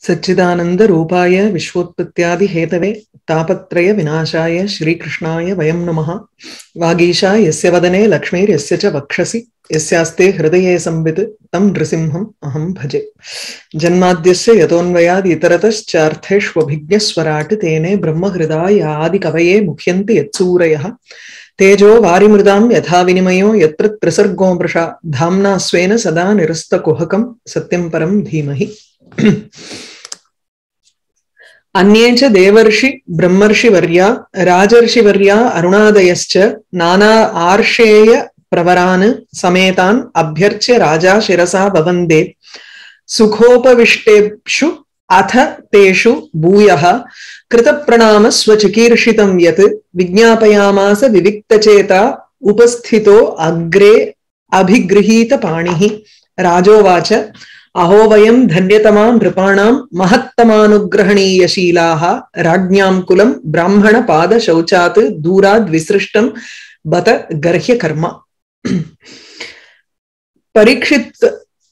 सच्चिदानन्दरूपाय विश्वोत्पत्त्यादिहेतवे तापत्रय विनाशाय श्रीकृष्णाय वयं नमः वागीशा यस्य वदने लक्ष्मीर्यस्य च वक्षसि यस्यास्ते हृदये संवित् तं नृसिंहम् अहं भजे जन्माद्यस्य यतोऽन्वयाद् इतरतश्चार्थेष्वभिज्ञस्वराट् तेने ब्रह्महृदाय आदिकवये मुह्यन्ति यत्सूरयः तेजो वारिमृदां यथा विनिमयो यत्र त्रिसर्गो मृषा धाम्ना स्वेन सदा निरस्तकुहकं सत्यं परं धीमहि अन्ये च देवर्षि ब्रह्मर्षिवर्या राजर्षिवर्या अरुणादयश्च नाना आर्षेय प्रवरान् समेतान् अभ्यर्च्य राजा शिरसा भवन्दे सुखोपविष्टेषु अथ तेषु भूयः कृतप्रणामस्वचिकीर्षितं यत् विज्ञापयामास विविक्तचेता उपस्थितो अग्रे अभिगृहीतपाणिः राजोवाच अहो वयं धन्यतमां नृपाणां महत्तमानुग्रहणीयशीलाः राज्ञां कुलं ब्राह्मणपादशौचात् दूराद्विसृष्टं बत गर्ह्यकर्म பரீட்சித்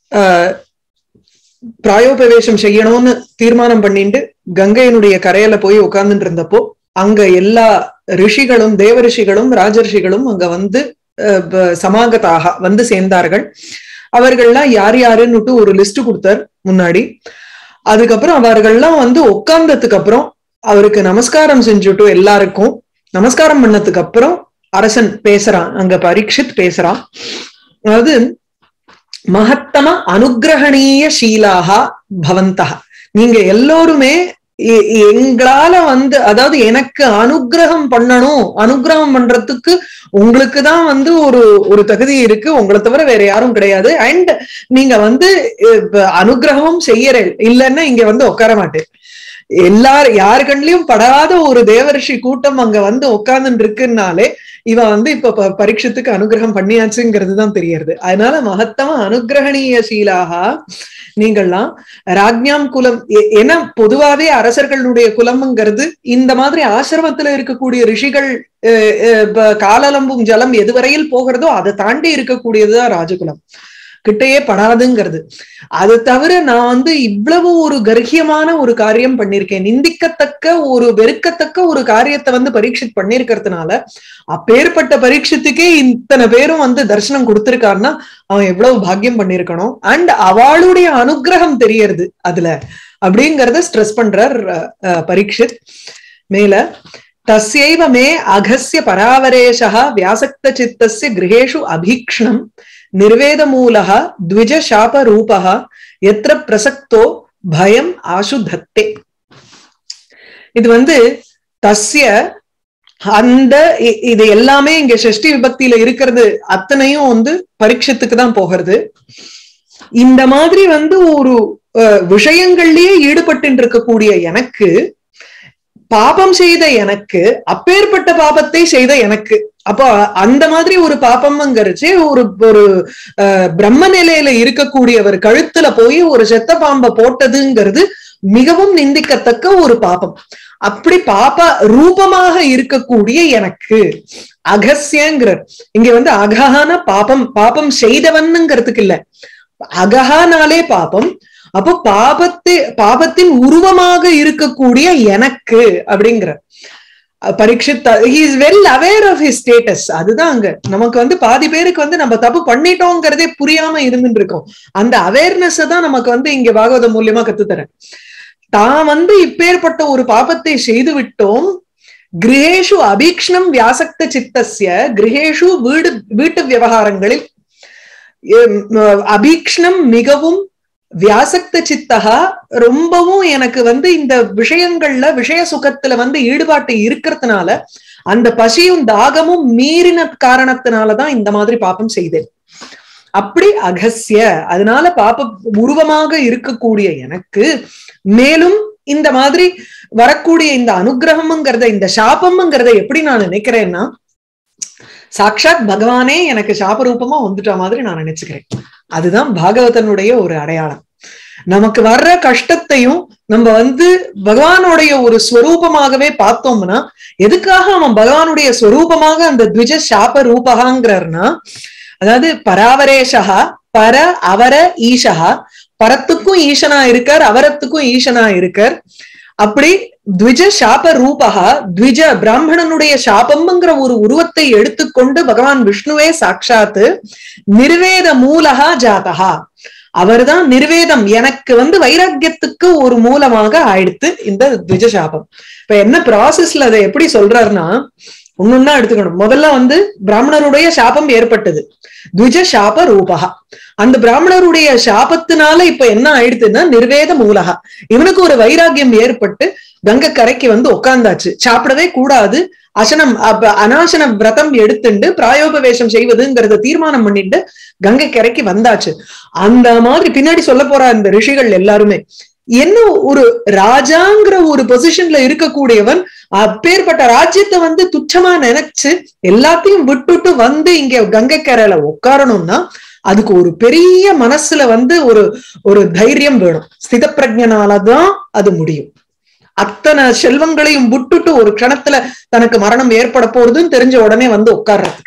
பிராயோபவேசம் செய்யணும்னு தீர்மானம் பண்ணிட்டு கங்கையினுடைய கரையில போய் உட்கார்ந்துட்டு இருந்தப்போ அங்க எல்லா ரிஷிகளும் தேவ ரிஷிகளும் ராஜரிஷிகளும் அங்க வந்து சமாகத்தாக வந்து சேர்ந்தார்கள் அவர்கள்லாம் யார் யாருன்னுட்டு ஒரு லிஸ்ட் கொடுத்தார் முன்னாடி அதுக்கப்புறம் அவர்கள்லாம் வந்து உட்கார்ந்ததுக்கு அப்புறம் அவருக்கு நமஸ்காரம் செஞ்சுட்டு எல்லாருக்கும் நமஸ்காரம் பண்ணதுக்கு அப்புறம் அரசன் பேசுறான் அங்க பரீட்சித் பேசுறான் அதாவது மகத்தம அனுகிரகணீய ஷீலாகா பவந்தா நீங்க எல்லோருமே எங்களால வந்து அதாவது எனக்கு அனுகிரகம் பண்ணணும் அனுகிரகம் பண்றதுக்கு உங்களுக்கு தான் வந்து ஒரு ஒரு தகுதி இருக்கு உங்களை தவிர வேற யாரும் கிடையாது அண்ட் நீங்க வந்து அனுகிரகமும் செய்யற இல்லைன்னா இங்க வந்து உட்கார மாட்டேன் எல்லார் யாரு கண்லயும் படாத ஒரு தேவரிஷி கூட்டம் அங்க வந்து உட்கார்ந்துட்டு இருக்குன்னாலே இவன் வந்து இப்ப பரீட்சத்துக்கு அனுகிரகம் பண்ணியாச்சுங்கிறது தான் தெரியறது அதனால மகத்தம அனுகிரகணீய சீலாக நீங்கள்லாம் ராஜ்ஞாம் குலம் ஏன்னா பொதுவாவே அரசர்களுடைய குலம்ங்கிறது இந்த மாதிரி ஆசிரமத்துல இருக்கக்கூடிய ரிஷிகள் காலலம்பும் ஜலம் எதுவரையில் போகிறதோ அதை தாண்டி இருக்கக்கூடியதுதான் ராஜகுலம் கிட்டையே படாதுங்கிறது அது தவிர நான் வந்து இவ்வளவு ஒரு கர்ஹியமான ஒரு காரியம் பண்ணிருக்கேன் நிந்திக்கத்தக்க ஒரு வெறுக்கத்தக்க ஒரு காரியத்தை வந்து பரீட்சித் பண்ணிருக்கிறதுனால அப்பேற்பட்ட பரீட்சத்துக்கே இத்தனை பேரும் வந்து தரிசனம் கொடுத்திருக்காருன்னா அவன் எவ்வளவு பாக்கியம் பண்ணிருக்கணும் அண்ட் அவளுடைய அனுகிரகம் தெரியறது அதுல அப்படிங்கறத ஸ்ட்ரெஸ் பண்றார் பரீட்சித் மேல தஸ்யைவ மே அகஸ்ய பராவரேஷா வியாசக்த சித்தஸ்ய கிரகேஷு அபீக்ஷணம் நிர்வேதமூலக த்விஜ சாப ரூபக எத்திர பிரசக்தோ பயம் ஆசு தத்தே இது வந்து தஸ்ய அந்த இது எல்லாமே இங்க ஷஷ்டி விபக்தியில இருக்கிறது அத்தனையும் வந்து பரீட்சத்துக்கு தான் போகிறது இந்த மாதிரி வந்து ஒரு விஷயங்கள்லயே ஈடுபட்டு இருக்கக்கூடிய எனக்கு பாபம் செய்த எனக்கு அப்பேற்பட்ட பாபத்தை செய்த எனக்கு அப்போ அந்த மாதிரி ஒரு பாப்பம்ங்கிறச்சு ஒரு ஒரு பிரம்ம நிலையில இருக்கக்கூடியவர் கழுத்துல போய் ஒரு செத்த பாம்பை போட்டதுங்கிறது மிகவும் நிந்திக்கத்தக்க ஒரு பாப்பம் அப்படி பாப்ப ரூபமாக இருக்கக்கூடிய எனக்கு அகசியங்கிறார் இங்க வந்து அகஹான பாபம் பாபம் செய்தவன்னுங்கிறதுக்கு இல்ல அகஹானாலே பாபம் அப்போ பாபத்தை பாபத்தின் உருவமாக இருக்கக்கூடிய எனக்கு அப்படிங்கிற Parikshit is well aware of his status அதுதான் அங்க நமக்கு வந்து பாதி பேருக்கு வந்து நம்ம தப்பு பண்ணிட்டோங்கிறதே புரியாம இருந்துட்டு இருக்கோம் அந்த அவேர்னஸ் தான் நமக்கு வந்து இங்க பாகவத மூலியமா கத்துத்தரேன் தான் வந்து இப்பேற்பட்ட ஒரு பாபத்தை செய்து விட்டோம் கிரகேஷு அபீக்ஷணம் வியாசக்த சித்தசிய கிரகேஷு வீடு வீட்டு விவகாரங்களில் அபீக்ஷணம் மிகவும் வியாசக்த சித்தகா ரொம்பவும் எனக்கு வந்து இந்த விஷயங்கள்ல விஷய சுகத்துல வந்து ஈடுபாட்டு இருக்கிறதுனால அந்த பசியும் தாகமும் மீறின காரணத்தினாலதான் இந்த மாதிரி பாப்பம் செய்தேன் அப்படி அகசிய அதனால பாப்ப உருவமாக இருக்கக்கூடிய எனக்கு மேலும் இந்த மாதிரி வரக்கூடிய இந்த அனுகிரகம்ங்கிறத இந்த சாபம்ங்கிறத எப்படி நான் நினைக்கிறேன்னா சாட்சாத் பகவானே எனக்கு சாபரூபமா வந்துட்ட மாதிரி நான் நினைச்சுக்கிறேன் அதுதான் பாகவதனுடைய ஒரு அடையாளம் நமக்கு வர்ற கஷ்டத்தையும் நம்ம வந்து பகவானுடைய ஒரு ஸ்வரூபமாகவே பார்த்தோம்னா எதுக்காக அவன் பகவானுடைய ஸ்வரூபமாக அந்த த்விஜ சாப ரூபகாங்கிறார்னா அதாவது பராவரேஷா பர அவர ஈஷா பரத்துக்கும் ஈசனா இருக்கார் அவரத்துக்கும் ஈசனா இருக்கார் அப்படி த்விஜ சாப ரூபகா த்விஜ பிராமணனுடைய சாபம்ங்கிற ஒரு உருவத்தை எடுத்துக்கொண்டு பகவான் விஷ்ணுவே சாட்சாத்து நிர்வேத மூலகா ஜாதகா அவர்தான் நிர்வேதம் எனக்கு வந்து வைராக்கியத்துக்கு ஒரு மூலமாக ஆயிடுத்து இந்த த்விஜ சாபம் இப்ப என்ன ப்ராசஸ்ல அதை எப்படி சொல்றாருன்னா ஒன்னொன்னா எடுத்துக்கணும் முதல்ல வந்து பிராமணருடைய சாபம் ஏற்பட்டது த்விஜ சாப ரூபகா அந்த பிராமணருடைய சாபத்தினால இப்ப என்ன ஆயிடுதுன்னா நிர்வேத மூலகா இவனுக்கு ஒரு வைராக்கியம் ஏற்பட்டு கங்கை கரைக்கு வந்து உட்கார்ந்தாச்சு சாப்பிடவே கூடாது அசனம் அனாசன விரதம் எடுத்துண்டு பிராயோபவேசம் செய்வதுங்கிறத தீர்மானம் பண்ணிட்டு கங்கை கரைக்கு வந்தாச்சு அந்த மாதிரி பின்னாடி சொல்ல போற அந்த ரிஷிகள் எல்லாருமே என்ன ஒரு ராஜாங்கிற ஒரு பொசிஷன்ல இருக்கக்கூடியவன் அப்பேற்பட்ட ராஜ்யத்தை வந்து துச்சமா நினைச்சு எல்லாத்தையும் விட்டுட்டு வந்து இங்க கங்கை கரையில உட்காரணும்னா அதுக்கு ஒரு பெரிய மனசுல வந்து ஒரு ஒரு தைரியம் வேணும் ஸ்தித பிரஜனாலதான் அது முடியும் அத்தனை செல்வங்களையும் விட்டுட்டு ஒரு க்ஷணத்துல தனக்கு மரணம் ஏற்பட போறதுன்னு தெரிஞ்ச உடனே வந்து உட்கார்றதுக்கு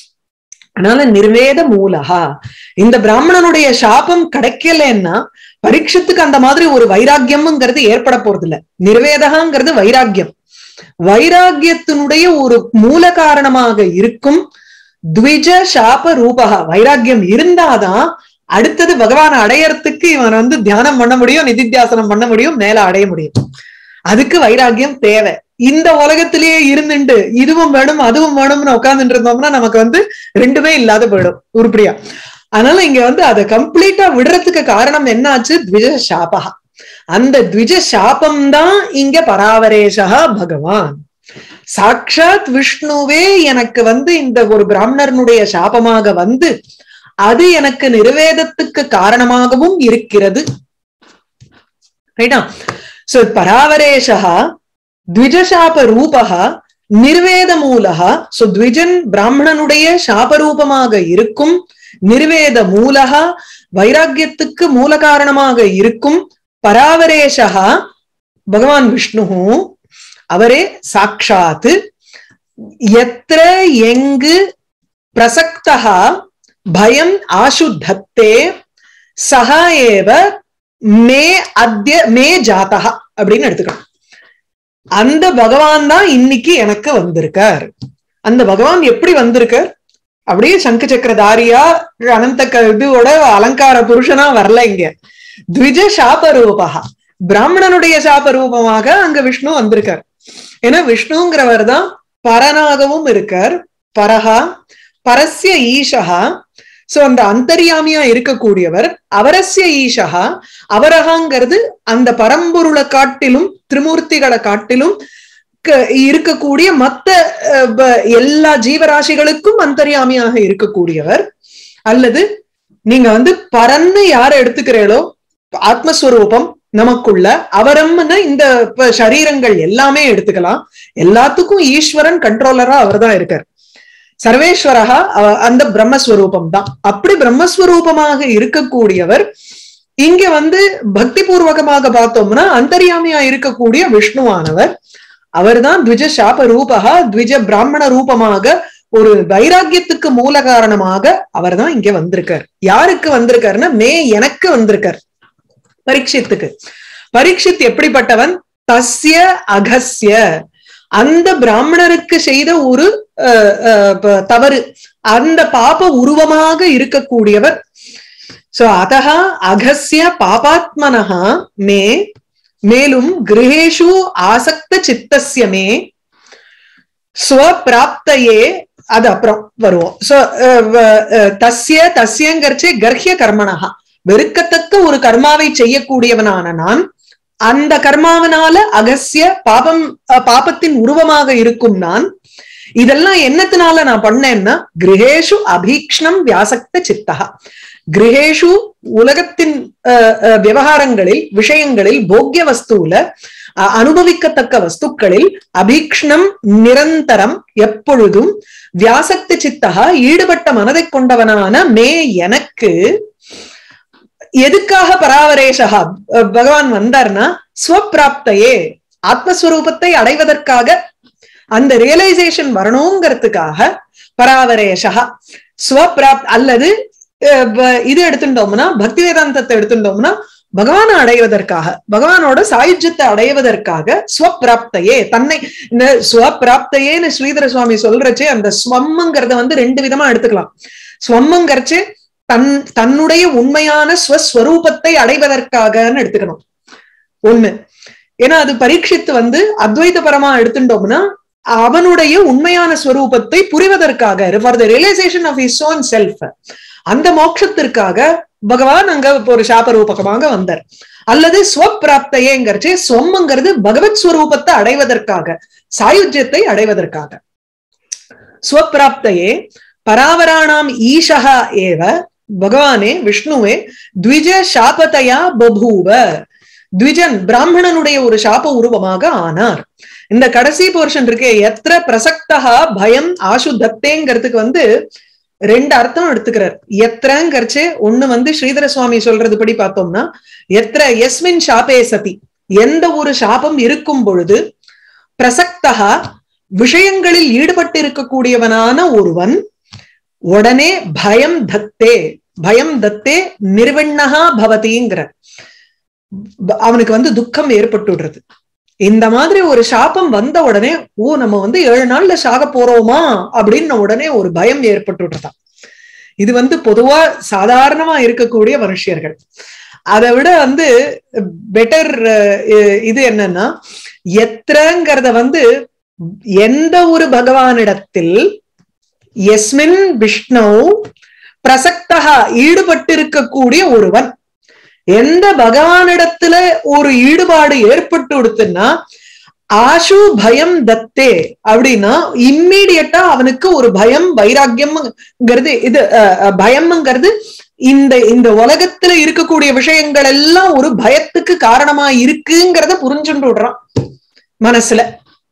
அதனால நிர்வேத மூலகா இந்த பிராமணனுடைய சாபம் கிடைக்கலன்னா பரீட்சத்துக்கு அந்த மாதிரி ஒரு வைராக்கியம்ங்கிறது ஏற்பட போறது இல்ல நிர்வேதகாங்கிறது வைராக்கியம் வைராக்கியத்தினுடைய ஒரு மூல காரணமாக இருக்கும் த்விஜ சாப ரூபகா வைராக்கியம் இருந்தாதான் அடுத்தது பகவானை அடையறதுக்கு இவன் வந்து தியானம் பண்ண முடியும் நிதித்தியாசனம் பண்ண முடியும் மேல அடைய முடியும் அதுக்கு வைராக்கியம் தேவை இந்த உலகத்திலேயே இருந்துட்டு இதுவும் வேணும் அதுவும் வேணும்னு உட்கார்ந்துட்டு இருந்தோம்னா நமக்கு வந்து ரெண்டுமே இல்லாத போயிடும் உருப்படியா அதனால இங்க வந்து அதை கம்ப்ளீட்டா விடுறதுக்கு காரணம் என்ன ஆச்சு த்விஜ சாபகா அந்த த்விஜ சாபம் தான் இங்க பராவரேஷா பகவான் சாட்சாத் விஷ்ணுவே எனக்கு வந்து இந்த ஒரு பிராமணனுடைய சாபமாக வந்து அது எனக்கு நிர்வேதத்துக்கு காரணமாகவும் இருக்கிறது ரைட்டா சோ பராவரேஷா த்விஜசாப ரூபகா நிர்வேத மூலகா சோ த்விஜன் பிராமணனுடைய சாபரூபமாக இருக்கும் நிர்வேத மூலகா வைராக்கியத்துக்கு மூல காரணமாக இருக்கும் பராவரேஷா பகவான் விஷ்ணு அவரே சாட்சாத்து எத்திர எங்கு பிரசக்தா பயம் ஆசுத்தத்தே சகா ஏவ மே அத்திய மே ஜாத்தகா அப்படின்னு எடுத்துக்கணும் அந்த பகவான் தான் இன்னைக்கு எனக்கு வந்திருக்கார் அந்த பகவான் எப்படி வந்திருக்கார் அப்படியே சங்கு சக்கரதாரியா அனந்த இதுவோட அலங்கார புருஷனா வரல இங்க த்விஜ சாப ரூபகா பிராமணனுடைய சாப ரூபமாக அங்க விஷ்ணு வந்திருக்கார் ஏன்னா விஷ்ணுங்கிறவர் தான் பரனாகவும் இருக்கார் பரஹா பரஸ்ய ஈஷகா சோ அந்த அந்தரியாமியா இருக்கக்கூடியவர் அவரஸ்ய ஈஷகா அவரகாங்கிறது அந்த பரம்பொருளை காட்டிலும் திரிமூர்த்திகளை காட்டிலும் இருக்கக்கூடிய மத்த எல்லா ஜீவராசிகளுக்கும் அந்தரியாமியாக இருக்கக்கூடியவர் அல்லது நீங்க வந்து பரன்னு யார எடுத்துக்கிறீங்களோ ஆத்மஸ்வரூபம் நமக்குள்ள அவரம்னு இந்த சரீரங்கள் எல்லாமே எடுத்துக்கலாம் எல்லாத்துக்கும் ஈஸ்வரன் கண்ட்ரோலரா அவர் தான் இருக்கார் சர்வேஸ்வரகா அந்த பிரம்மஸ்வரூபம் தான் அப்படி பிரம்மஸ்வரூபமாக இருக்கக்கூடியவர் இங்க வந்து பக்தி பூர்வகமாக பார்த்தோம்னா அந்தரியாமியா இருக்கக்கூடிய விஷ்ணுவானவர் அவர்தான் த்விஜ சாப ரூபகா த்விஜ பிராமண ரூபமாக ஒரு வைராக்கியத்துக்கு மூல காரணமாக அவர் தான் இங்க வந்திருக்கார் யாருக்கு வந்திருக்காருன்னா மே எனக்கு வந்திருக்கார் பரீட்சித்துக்கு பரீட்சித் எப்படிப்பட்டவன் தஸ்ய அகஸ்ய அந்த பிராமணருக்கு செய்த ஒரு தவறு அந்த பாப உருவமாக இருக்கக்கூடியவர் சோ அதகா அகஸ்ய பாபாத்மனஹா மே மேலும் கிரகேஷு ஆசக்த சித்தசிய மே ஸ்வப்பிராப்தையே அது அப்புறம் வருவோம் சோ தஸ்ய தஸ்யங்கரிச்சே கர்ஹிய கர்மனஹா வெறுக்கத்தக்க ஒரு கர்மாவை செய்யக்கூடியவனான நான் அந்த கர்மாவனால அகசிய பாபம் பாபத்தின் உருவமாக இருக்கும் நான் இதெல்லாம் என்னத்தினால நான் பண்ணேன்னா கிரகேஷு அபீக்ஷ்ணம் வியாசக்த சித்தகா கிரகேஷு உலகத்தின் விவகாரங்களில் விஷயங்களில் போக்கிய வஸ்துல அனுபவிக்கத்தக்க வஸ்துக்களில் அபீக்ஷ்ணம் நிரந்தரம் எப்பொழுதும் வியாசக்தி சித்தகா ஈடுபட்ட மனதை கொண்டவனான மே எனக்கு எதுக்காக பராவரேஷகா பகவான் வந்தார்னா ஸ்வப்பிராப்தையே ஆத்மஸ்வரூபத்தை அடைவதற்காக அந்த ரியலைசேஷன் வரணுங்கிறதுக்காக பராவரேஷகா ஸ்வப்பிராப் அல்லது அஹ் ப- இது எடுத்துட்டோம்னா பக்தி வேதாந்தத்தை எடுத்துட்டோம்னா பகவானை அடைவதற்காக பகவானோட சாயுஜ்யத்தை அடைவதற்காக ஸ்வப்பிராப்தையே தன்னை இந்த ஸ்வப்பிராப்தையேன்னு ஸ்ரீதர சுவாமி சொல்றச்சே அந்த ஸ்வம்ங்கிறத வந்து ரெண்டு விதமா எடுத்துக்கலாம் ஸ்வம்ங்கிறச்சு தன் தன்னுடைய உண்மையான ஸ்வஸ்வரூபத்தை அடைவதற்காகன்னு எடுத்துக்கணும் ஒண்ணு ஏன்னா அது பரீட்சித்து வந்து அத்வைத பரமா எடுத்துட்டோம்னா அவனுடைய உண்மையான ஸ்வரூபத்தை புரிவதற்காக for the realization of his own self அந்த மோட்சத்திற்காக பகவான் அங்க ஒரு சாப ரூபகமாக வந்தார் அல்லது ஸ்வப்பிராப்தையேங்கிறச்சு ஸ்வம்ங்கிறது பகவத் ஸ்வரூபத்தை அடைவதற்காக சாயுஜ்யத்தை அடைவதற்காக ஸ்வப்பிராப்தையே பராவராணாம் ஈஷா ஏவ பகவானே விஷ்ணுவே த்விஜ சாபத்தையா பபூவ த்விஜன் பிராமணனுடைய ஒரு சாப உருவமாக ஆனார் இந்த கடைசி போர்ஷன் இருக்கே எத்திர பிரசக்தா பயம் ஆசு தத்தேங்கிறதுக்கு வந்து ரெண்டு அர்த்தம் எடுத்துக்கிறார் எத்திரங்கிறச்சு ஒண்ணு வந்து ஸ்ரீதர சுவாமி சொல்றது படி பார்த்தோம்னா எத்திர எஸ்மின் சாபே சதி எந்த ஒரு சாபம் இருக்கும் பொழுது பிரசக்தா விஷயங்களில் ஈடுபட்டு இருக்கக்கூடியவனான ஒருவன் உடனே பயம் தத்தே பயம் தத்தே நிர்வண்ணகா பவதிங்கிற அவனுக்கு வந்து துக்கம் ஏற்பட்டுடுறது இந்த மாதிரி ஒரு சாபம் வந்த உடனே ஓ நம்ம வந்து ஏழு நாள்ல சாக போறோமா அப்படின்னு உடனே ஒரு பயம் ஏற்பட்டுடுறதாம் இது வந்து பொதுவா சாதாரணமா இருக்கக்கூடிய மனுஷியர்கள் அதை விட வந்து பெட்டர் இது என்னன்னா எத்திரங்கிறத வந்து எந்த ஒரு பகவானிடத்தில் எஸ்மின் விஷ்ணு பிரசக்தகா ஈடுபட்டிருக்கக்கூடிய ஒருவன் எந்த பகவானிடத்துல ஒரு ஈடுபாடு ஏற்பட்டு கொடுத்துன்னா ஆஷு பயம் தத்தே அப்படின்னா இம்மீடியட்டா அவனுக்கு ஒரு பயம் வைராக்கியம்ங்கிறது இது பயம்ங்கிறது இந்த இந்த உலகத்துல இருக்கக்கூடிய விஷயங்கள் எல்லாம் ஒரு பயத்துக்கு காரணமா இருக்குங்கிறத புரிஞ்சுட்டு விடுறான் மனசுல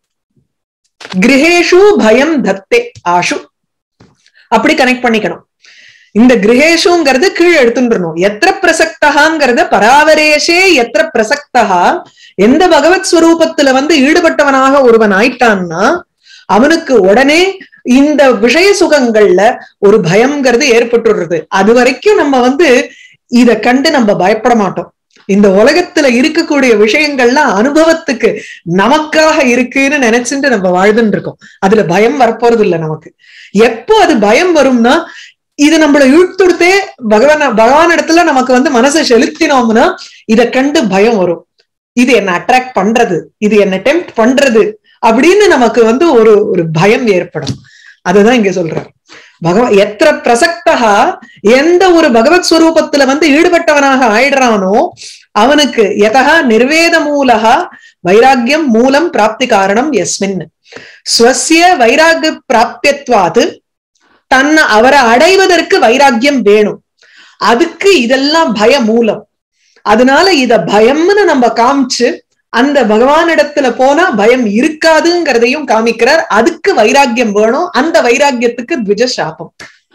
கிரகேஷு பயம் தத்தே ஆஷு அப்படி கனெக்ட் பண்ணிக்கணும் இந்த கிரகேஷுங்கிறது கீழே எடுத்துட்டுறணும் எத்திர பிரசக்தகாங்கிறத பராவரேஷே எத்திர பிரசக்தகா எந்த பகவத் ஸ்வரூபத்துல வந்து ஈடுபட்டவனாக ஒருவன் ஆயிட்டான்னா அவனுக்கு உடனே இந்த விஷய சுகங்கள்ல ஒரு பயம்ங்கிறது ஏற்பட்டுடுறது அது வரைக்கும் நம்ம வந்து இத கண்டு நம்ம பயப்பட மாட்டோம் இந்த உலகத்துல இருக்கக்கூடிய விஷயங்கள்லாம் அனுபவத்துக்கு நமக்காக இருக்குன்னு நினைச்சுட்டு நம்ம வாழ்ந்துட்டு இருக்கோம் அதுல பயம் வரப்போறது இல்லை நமக்கு எப்போ அது பயம் வரும்னா இது நம்மள இழுத்துடுத்தே பகவான் பகவான் இடத்துல நமக்கு வந்து மனசை செலுத்தினோம்னா இத கண்டு பயம் வரும் இது என்ன அட்ராக்ட் பண்றது இது என்ன டெம்ப்ட் பண்றது அப்படின்னு நமக்கு வந்து ஒரு ஒரு பயம் ஏற்படும் அதுதான் இங்க சொல்றார் பகவான் எத்திர பிரசக்தகா எந்த ஒரு பகவத் ஸ்வரூபத்துல வந்து ஈடுபட்டவனாக ஆயிடுறானோ அவனுக்கு எதகா நிர்வேத மூலகா வைராக்கியம் மூலம் பிராப்தி காரணம் எஸ்மின் ஸ்வசிய வைராக பிராப்தியத்வாது தன்னை அவரை அடைவதற்கு வைராக்கியம் வேணும் அதுக்கு இதெல்லாம் பய மூலம் அதனால இத பயம்னு நம்ம காமிச்சு அந்த பகவானிடத்துல போனா பயம் இருக்காதுங்கிறதையும் காமிக்கிறார் அதுக்கு வைராக்கியம் வேணும் அந்த வைராக்கியத்துக்கு த்விஜ சாபம்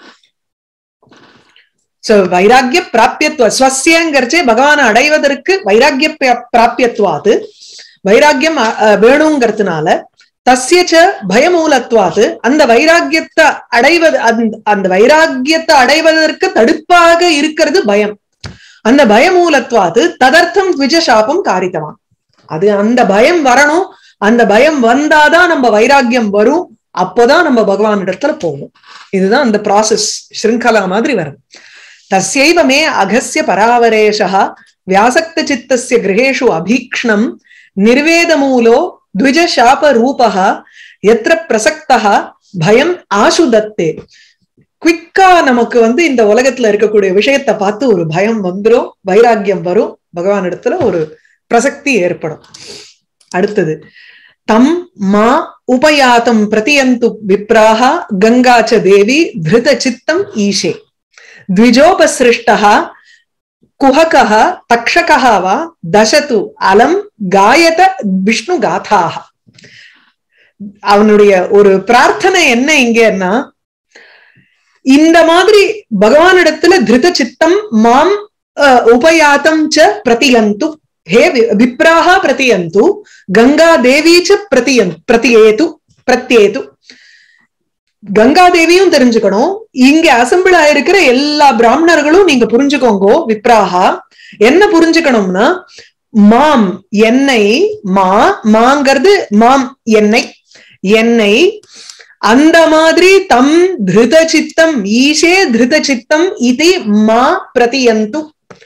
சோ வைராக்கிய பிராபியத்துவ ஸ்வசியங்கிறச்சே பகவானை அடைவதற்கு வைராக்கிய பிராபியத்துவாது வைராக்கியம் வேணுங்கிறதுனால தஸ்யச்ச பயமூலத்துவாது அந்த வைராக்கியத்தை அடைவது அந்த வைராக்கியத்தை அடைவதற்கு தடுப்பாக இருக்கிறது பயம் அந்த பயமூலத்துவாது ததர்த்தம் த்விஜசாபம் காரித்தவான் அது அந்த பயம் வரணும் அந்த பயம் வந்தாதான் நம்ம வைராக்கியம் வரும் அப்போதான் நம்ம பகவான் இடத்துல போவோம் இதுதான் அந்த ப்ராசஸ் ஸ்ருங்கலா மாதிரி வரும் தஸ்யைவ மே அகசிய பராவரேஷா வியாசக்த சித்தஸ்ய கிரகேஷு அபீக்ஷ்ணம் நிர்வேதமூலோ த்விஜ சாப ரூபா எத்திர பிரசக்தா பயம் ஆசு தத்தே குவிக்கா நமக்கு வந்து இந்த உலகத்துல இருக்கக்கூடிய விஷயத்தை பார்த்து ஒரு பயம் வந்துரும் வைராக்கியம் வரும் பகவான் இடத்துல ஒரு பிரசக்தி ஏற்படும் அடுத்தது தம் மா உபயாத்தம் பிரதியந்து விப்ராக கங்காச்ச தேவி திருத சித்தம் ஈஷே த்விஜோபசிருஷ்டா குஹகः தக்ஷகः வா தசது அலம் காயத விஷ்ணு காதாக அவனுடைய ஒரு பிரார்த்தனை என்ன இங்கன்னா இந்த மாதிரி பகவானிடத்துல திருத சித்தம் மாம் உபயாத்தம் ச பிரதியந்து ஹே விப்ராக பிரதியந்து கங்கா தேவி ச பிரதியன் பிரதியேது பிரத்யேது கங்காதேவியும் தெரிஞ்சுக்கணும் இங்க அசம்பிள் ஆயிருக்கிற எல்லா பிராமணர்களும் நீங்க புரிஞ்சுக்கோங்கோ விப்ராகா என்ன புரிஞ்சுக்கணும்னா மாம் என்னை மா மாங்கிறது மாம் என்னை என்னை அந்த மாதிரி தம் திருத சித்தம் ஈஷே திருத சித்தம் இது மா பிரதியந்து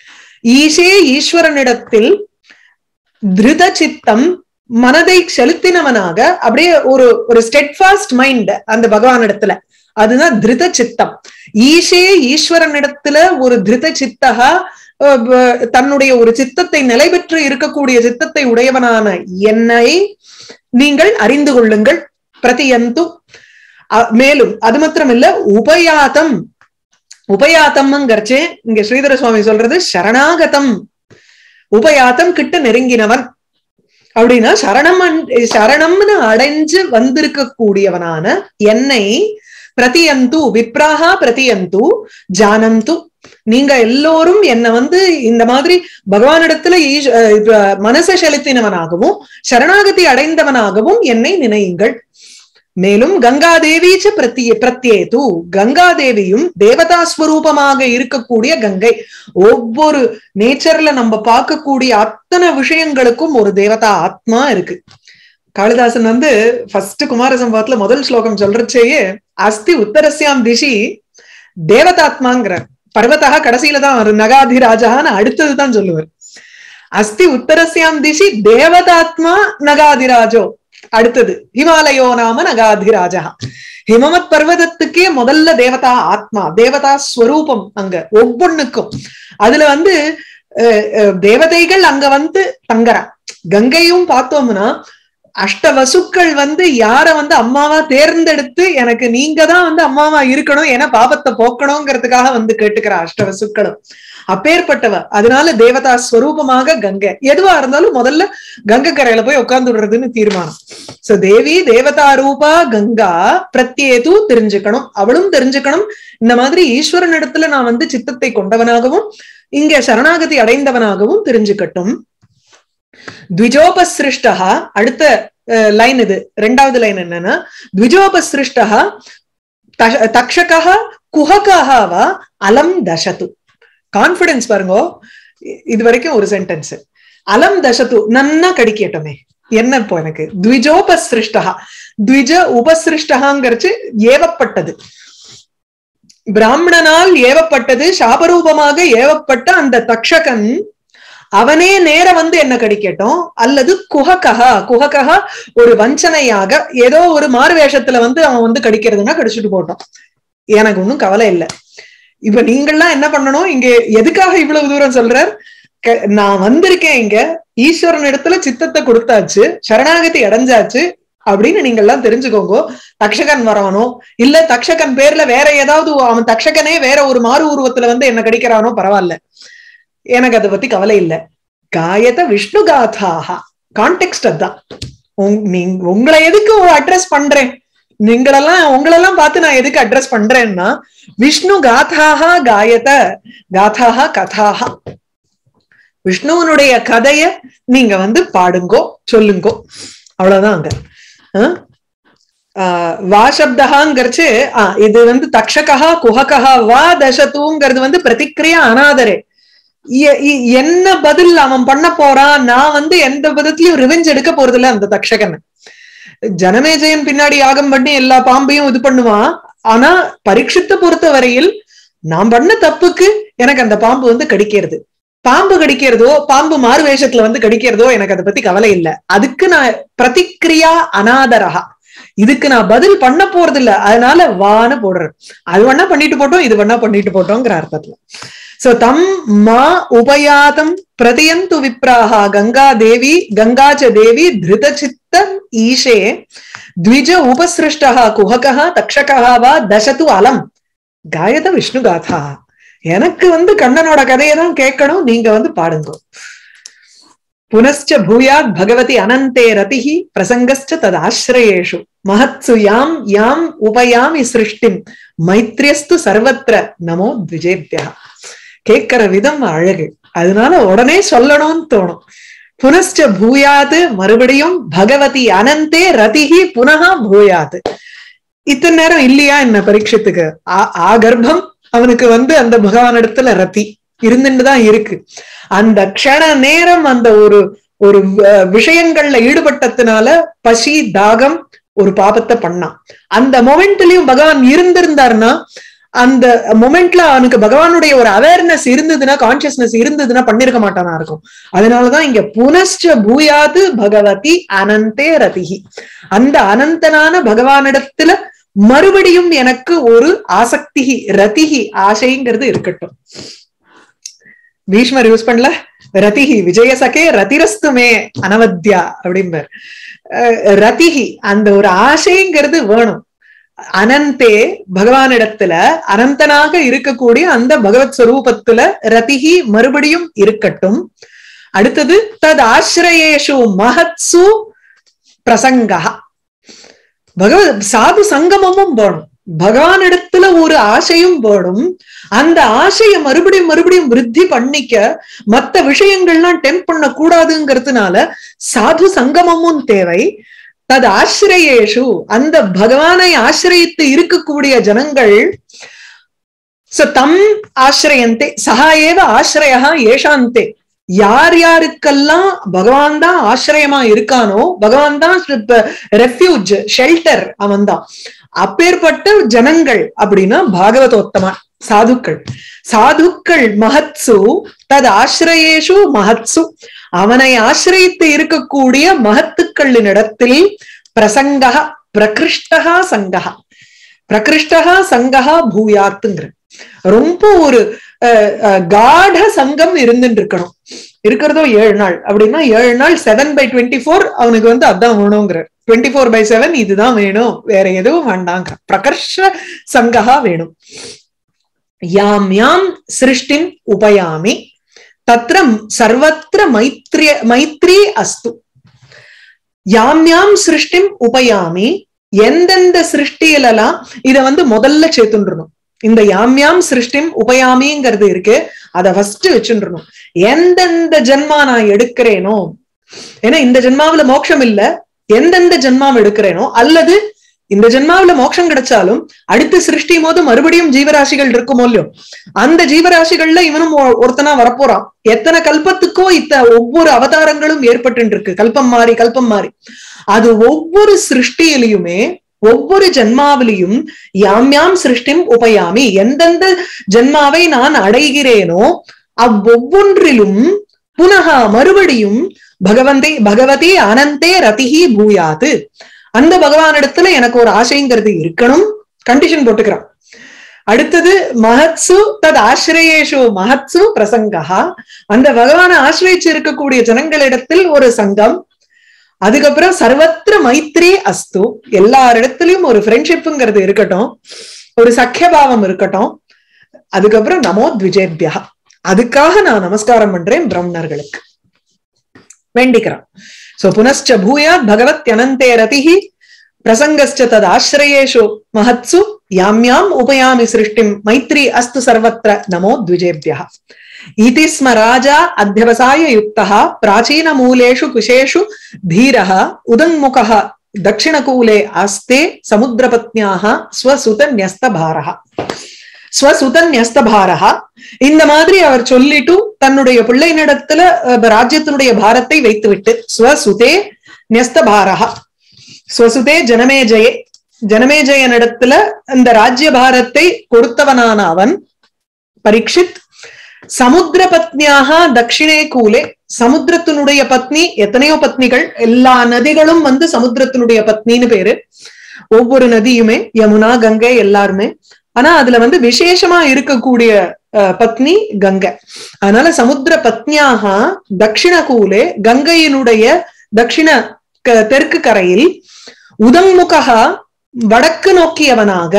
ஈஷே ஈஸ்வரனிடத்தில் திருத சித்தம் மனதை செலுத்தினவனாக அப்படியே ஒரு ஒரு ஸ்டெட்ஃபாஸ்ட் மைண்ட் அந்த பகவானிடத்துல அதுதான் திருத சித்தம் ஈஷே ஈஸ்வரனிடத்துல ஒரு திருத சித்தகா தன்னுடைய ஒரு சித்தத்தை நிலை பெற்று இருக்கக்கூடிய சித்தத்தை உடையவனான என்னை நீங்கள் அறிந்து கொள்ளுங்கள் பிரதியந்து மேலும் அது மாத்திரம் இல்ல உபயாத்தம் உபயாத்தம்ங்கிறச்சே இங்க ஸ்ரீதர சுவாமி சொல்றது சரணாகதம் உபயாத்தம் கிட்ட நெருங்கினவன் அப்படின்னா சரணம் சரணம்னு அடைஞ்சு வந்திருக்க கூடியவனான என்னை பிரதியந்து விப்ராகா பிரதியந்து ஜானந்து நீங்க எல்லோரும் என்ன வந்து இந்த மாதிரி பகவானிடத்துல மனசை செலுத்தினவனாகவும் சரணாகதி அடைந்தவனாகவும் என்னை நினையுங்கள் மேலும் கங்காதேவி பிரத்திய பிரத்யேது கங்காதேவியும் தேவதா ஸ்வரூபமாக இருக்கக்கூடிய கங்கை ஒவ்வொரு நேச்சர்ல நம்ம பார்க்கக்கூடிய அத்தனை விஷயங்களுக்கும் ஒரு தேவதா ஆத்மா இருக்கு காளிதாசன் வந்து ஃபர்ஸ்ட் குமார சம்பவத்துல முதல் ஸ்லோகம் சொல்றச்சேயே அஸ்தி உத்தரஸ்யாம் திசி தேவதாத்மாங்கிற பர்வத்தா கடைசியில தான் வரும் நகாதிராஜான்னு அடுத்ததுதான் சொல்லுவார் அஸ்தி உத்தரஸ்யாம் திசி தேவதாத்மா நகாதிராஜோ அடுத்தது ஹிமாலயோ நாம நகாதிராஜா ஹிமமத் பர்வதத்துக்கே முதல்ல தேவதா ஆத்மா தேவதா ஸ்வரூபம் அங்க ஒவ்வொன்னுக்கும் அதுல வந்து தேவதைகள் அங்க வந்து தங்கறா கங்கையும் பார்த்தோம்னா அஷ்ட வசுக்கள் வந்து யார வந்து அம்மாவா தேர்ந்தெடுத்து எனக்கு நீங்க தான் வந்து அம்மாவா இருக்கணும் ஏன்னா பாபத்தை போக்கணுங்கிறதுக்காக வந்து கேட்டுக்கிறா அஷ்ட வசுக்களும் அப்பேற்பட்டவ அதனால தேவதா ஸ்வரூபமாக கங்கை எதுவா இருந்தாலும் முதல்ல கங்கை கரையில போய் உட்கார்ந்து விடுறதுன்னு தீர்மானம் சோ தேவி தேவதா ரூபா கங்கா பிரத்யேது தெரிஞ்சுக்கணும் அவளும் தெரிஞ்சுக்கணும் இந்த மாதிரி ஈஸ்வரன் இடத்துல நான் வந்து சித்தத்தை கொண்டவனாகவும் இங்க சரணாகதி அடைந்தவனாகவும் தெரிஞ்சுக்கட்டும் த்விஜோபசிருஷ்டா அடுத்த லைன் இது ரெண்டாவது லைன் என்னன்னா த்விஜோபசிருஷ்டா தக்ஷகா குஹகாவா அலம் தசத்து கான்பிடன்ஸ் பாருங்க இது வரைக்கும் ஒரு சென்டென்ஸ் அலம் தசத்து நன்னா கடிக்கட்டுமே என்ன இப்போ எனக்கு த்விஜோபசிருஷ்டா த்விஜ உபசிருஷ்டகாங்கிறச்சு ஏவப்பட்டது பிராமணனால் ஏவப்பட்டது சாபரூபமாக ஏவப்பட்ட அந்த தக்ஷகன் அவனே நேர வந்து என்ன கடிக்கட்டும் அல்லது குஹகஹா குஹகஹா ஒரு வஞ்சனையாக ஏதோ ஒரு மாறு வேஷத்துல வந்து அவன் வந்து கடிக்கிறதுனா கடிச்சிட்டு போட்டோம் எனக்கு ஒன்றும் கவலை இல்லை இப்ப நீங்கள்லாம் என்ன பண்ணணும் இங்க எதுக்காக இவ்வளவு தூரம் சொல்றார் நான் வந்திருக்கேன் இங்க ஈஸ்வரன் இடத்துல சித்தத்தை கொடுத்தாச்சு சரணாகதி அடைஞ்சாச்சு அப்படின்னு நீங்க எல்லாம் தெரிஞ்சுக்கோங்க தக்ஷகன் வரவனோ இல்ல தக்ஷகன் பேர்ல வேற ஏதாவது அவன் தக்ஷகனே வேற ஒரு மாறு உருவத்துல வந்து என்ன கடிக்கிறானோ பரவாயில்ல எனக்கு அதை பத்தி கவலை இல்லை காயத விஷ்ணு காதாக கான்டெக்ட் அதுதான் நீங்க உங்களை எதுக்கு அட்ரஸ் பண்றேன் நீங்களெல்லாம் உங்களெல்லாம் பார்த்து நான் எதுக்கு அட்ரஸ் பண்றேன்னா விஷ்ணு காதாக காயத காதாக கதாக விஷ்ணுவனுடைய கதைய நீங்க வந்து பாடுங்கோ சொல்லுங்கோ அவ்வளவுதான் அங்க வாசப்தகாங்கிறச்சு ஆஹ் இது வந்து தக்ஷகா குஹகா வா தசத்துங்கிறது வந்து பிரதிக்கிரியா அனாதரே என்ன பதில் அவன் பண்ண போறான் நான் வந்து எந்த விதத்திலயும் ரிவெஞ்ச் எடுக்க போறது இல்ல அந்த தக்ஷகன் ஜனமேஜயன் பின்னாடி யாகம் பண்ணி எல்லா பாம்பையும் இது பண்ணுவான் ஆனா பரீட்சித்த பொறுத்த வரையில் நான் பண்ண தப்புக்கு எனக்கு அந்த பாம்பு வந்து கடிக்கிறது பாம்பு கடிக்கிறதோ பாம்பு மாறு வேஷத்துல வந்து கடிக்கிறதோ எனக்கு அதை பத்தி கவலை இல்லை அதுக்கு நான் பிரதிக்கிரியா அனாதரகா இதுக்கு நான் பதில் பண்ண போறது இல்ல அதனால வான்னு போடுறேன் அது வேணா பண்ணிட்டு போட்டோம் இது வேணா பண்ணிட்டு போட்டோங்கிற அர்த்தத்துல சோ தம் மா உபயாதம் பிரதியந்து விப்ராஹா கங்கா தேவி கங்காச்ச தேவி திருதச்சித்தம் ஈஷே த்விஜ உபசிருஷ்டா குஹகா தக்ஷகா வா தசது அலம் காயத விஷ்ணு காதா எனக்கு வந்து கண்ணனோட கதையை தான் கேட்கணும் நீங்க வந்து பாடுங்க புனச்ச பூயாத் பகவதி அனந்தே ரதிஹி பிரசங்கஸ்ச தது ஆசிரயேஷு மகத்சு யாம் யாம் உபயாமி சிருஷ்டிம் மைத்ரியஸ்து சர்வத்திர நமோ த்விஜேபியா கேட்கிற விதம் அழகு அதனால உடனே சொல்லணும்னு தோணும் புனச்ச பூயாது மறுபடியும் பகவதி அனந்தே ரதிஹி புனகா பூயாது இத்தனை நேரம் இல்லையா என்ன பரீட்சத்துக்கு ஆ- ஆ கர்ப்பம் அவனுக்கு வந்து அந்த பகவான் இடத்துல ரத்தி இருந்துட்டு தான் இருக்கு அந்த க்ஷண நேரம் அந்த ஒரு ஒரு வ- விஷயங்கள்ல ஈடுபட்டதுனால பசி தாகம் ஒரு பாபத்தை பண்ணான் அந்த மொமெண்ட்லயும் பகவான் இருந்திருந்தாருன்னா அந்த மொமெண்ட்ல அவனுக்கு பகவானுடைய ஒரு அவேர்னஸ் இருந்ததுன்னா கான்சியஸ்னஸ் இருந்ததுன்னா பண்ணிருக்க மாட்டானா இருக்கும் அதனாலதான் இங்க புனஷ்ட பூயாது பகவதி அனந்தே ரதிகி அந்த அனந்தனான பகவானிடத்துல மறுபடியும் எனக்கு ஒரு ஆசக்தி ரதிகி ஆசைங்கிறது இருக்கட்டும் பீஷ்மர் யூஸ் பண்ணல ரதிகி விஜயசகே ரதிரஸ்துமே அனவத்யா அப்படிம்பார் அஹ் ரதிகி அந்த ஒரு ஆசைங்கிறது வேணும் அனந்தே பகவானிடத்துல அனந்தனாக இருக்கக்கூடிய அந்த பகவத் ஸ்வரூபத்துல ரதிகி மறுபடியும் இருக்கட்டும் அடுத்தது தத் ஆசிரயேஷு மகத்சு பிரசங்கா பகவத் சாது சங்கமமும் வேணும் பகவானிடத்துல ஒரு ஆசையும் வேணும் அந்த ஆசையை மறுபடியும் மறுபடியும் விருத்தி பண்ணிக்க மத்த விஷயங்கள்லாம் டெம்ப் பண்ண கூடாதுங்கிறதுனால சாது சங்கமமும் தேவை தது ஆசிரயேஷு அந்த பகவானை ஆசிரயித்து இருக்கக்கூடிய ஜனங்கள் சோ தம் ஆசிரயந்தே சஹா ஏவ ஆசிரயா ஏஷாந்தே யார் யாருக்கெல்லாம் பகவான் தான் ஆசிரியமா இருக்கானோ பகவான் தான் ரெஃப்யூஜ் ஷெல்டர் அவன் தான் அப்பேற்பட்ட ஜனங்கள் அப்படின்னா பாகவதோத்தமா சாதுக்கள் சாதுக்கள் மகத்சு தது ஆசிரயேஷு மகத்சு அவனை ஆசிரியத்து இருக்கக்கூடிய மகத்துக்களினிடத்தில் பிரசங்கா பிரகிருஷ்டகா சங்கா பிரகிருஷ்டகா சங்கா பூயாத்துங்கிற ரொம்ப ஒரு அஹ், அஹ், காட சங்கம் இருந்துட்டு இருக்கணும் இருக்கிறதோ ஏழு நாள் அப்படின்னா ஏழு நாள் செவன் பை டுவெண்ட்டி ஃபோர் அவனுக்கு வந்து அதான் வேணுங்கிற டுவெண்ட்டி ஃபோர் பை செவன் இதுதான் வேணும் வேற எதுவும் வேண்டாங்க பிரகர்ஷ சங்கா வேணும் யாம் யாம் சிருஷ்டின் உபயாமி தத்ர சர்வத்திர மைத்ரிய மைத்ரி அஸ்து யாம் யாம் சிருஷ்டிம் உபயாமி எந்தெந்த சிருஷ்டியிலலாம் இத வந்து முதல்ல சேர்த்துன்றணும் இந்த யாம் யாம் சிருஷ்டிம் உபயாமிங்கிறது இருக்கு அத ஃபர்ஸ்ட் வச்சுன்றணும் எந்தெந்த ஜென்மா நான் எடுக்கிறேனோ ஏன்னா இந்த ஜென்மாவுல மோட்சம் இல்ல எந்தெந்த ஜென்மாவை எடுக்கிறேனோ அல்லது இந்த ஜென்மாவுல மோட்சம் கிடைச்சாலும் அடுத்த சிருஷ்டி போது மறுபடியும் ஜீவராசிகள் இருக்குமோ இல்லையோ அந்த ஜீவராசிகள்ல இவனும் ஒ- ஒருத்தனா வரப்போறான் எத்தனை கல்பத்துக்கோ இத்த ஒவ்வொரு அவதாரங்களும் ஏற்பட்டு இருக்கு கல்பம் மாறி கல்பம் மாறி அது ஒவ்வொரு சிருஷ்டியிலையுமே ஒவ்வொரு ஜென்மாவிலையும் யாம் யாம் சிருஷ்டிம் உபயாமி எந்தெந்த ஜென்மாவை நான் அடைகிறேனோ அவ்வொவ்வொன்றிலும் புனகா மறுபடியும் பகவந்தே பகவதி அனந்தே ரதிஹி பூயாது அந்த பகவானிடத்துல எனக்கு ஒரு ஆசைங்கிறது இருக்கணும் கண்டிஷன் போட்டுக்கிறான் அடுத்தது மகத்சு தத் ஆசிரயேஷு மகத்சு பிரசங்கா அந்த பகவானை ஆசிரியச்சு இருக்கக்கூடிய ஜனங்களிடத்தில் ஒரு சங்கம் அதுக்கப்புறம் சர்வத்திர மைத்ரி அஸ்து எல்லாரிடத்திலயும் ஒரு ஃப்ரெண்ட்ஷிப்புங்கிறது இருக்கட்டும் ஒரு சக்கியபாவம் இருக்கட்டும் அதுக்கப்புறம் நமோ த்விஜேபியா அதுக்காக நான் நமஸ்காரம் பண்றேன் பிரம்மணர்களுக்கு வேண்டிக்கிறான் சோ புனశ్చ பூயாத் பகவத் அனந்தே ரதிஹி பிரசங்கஸ்ச தத் ஆசிரயேஷு மகத்சு யாம் யாம் உபயாமி சிருஷ்டிம் மைத்ரி அஸ்து சர்வத்திர நமோ த்விஜேபியா इति स्म राजा अध्यवसाय युक्तः प्राचीनमूलेषु कुशेषु धीरः उदङ्मुखः दक्षिणकूले आस्ते समुद्रपत्न्याः स्वसुतन्यस्तभारः ஸ்வசுதன்யஸ்தபாரா இந்த மாதிரி அவர் சொல்லிட்டு தன்னுடைய பிள்ளையினிடத்துல அஹ், ராஜ்யத்தினுடைய பாரத்தை வைத்துவிட்டு ஸ்வசுதே நியஸ்தபாரா ஸ்வசுதே ஜனமேஜயே ஜனமேஜயனிடத்துல இந்த ராஜ்ய பாரத்தை கொடுத்தவனான அவன் பரீட்சித் சமுத்திர பத்னியாக தட்சிணே கூலே சமுத்திரத்தினுடைய பத்னி எத்தனையோ பத்னிகள் எல்லா நதிகளும் வந்து சமுத்திரத்தினுடைய பத்னின்னு பேரு ஒவ்வொரு நதியுமே யமுனா கங்கை எல்லாருமே ஆனா அதுல வந்து விசேஷமா இருக்கக்கூடிய அஹ், பத்னி கங்கை அதனால சமுத்திர பத்னியாக தட்சிண கூலே கங்கையினுடைய தட்சிண க- தெற்கு கரையில் உதங்முகா வடக்கு நோக்கியவனாக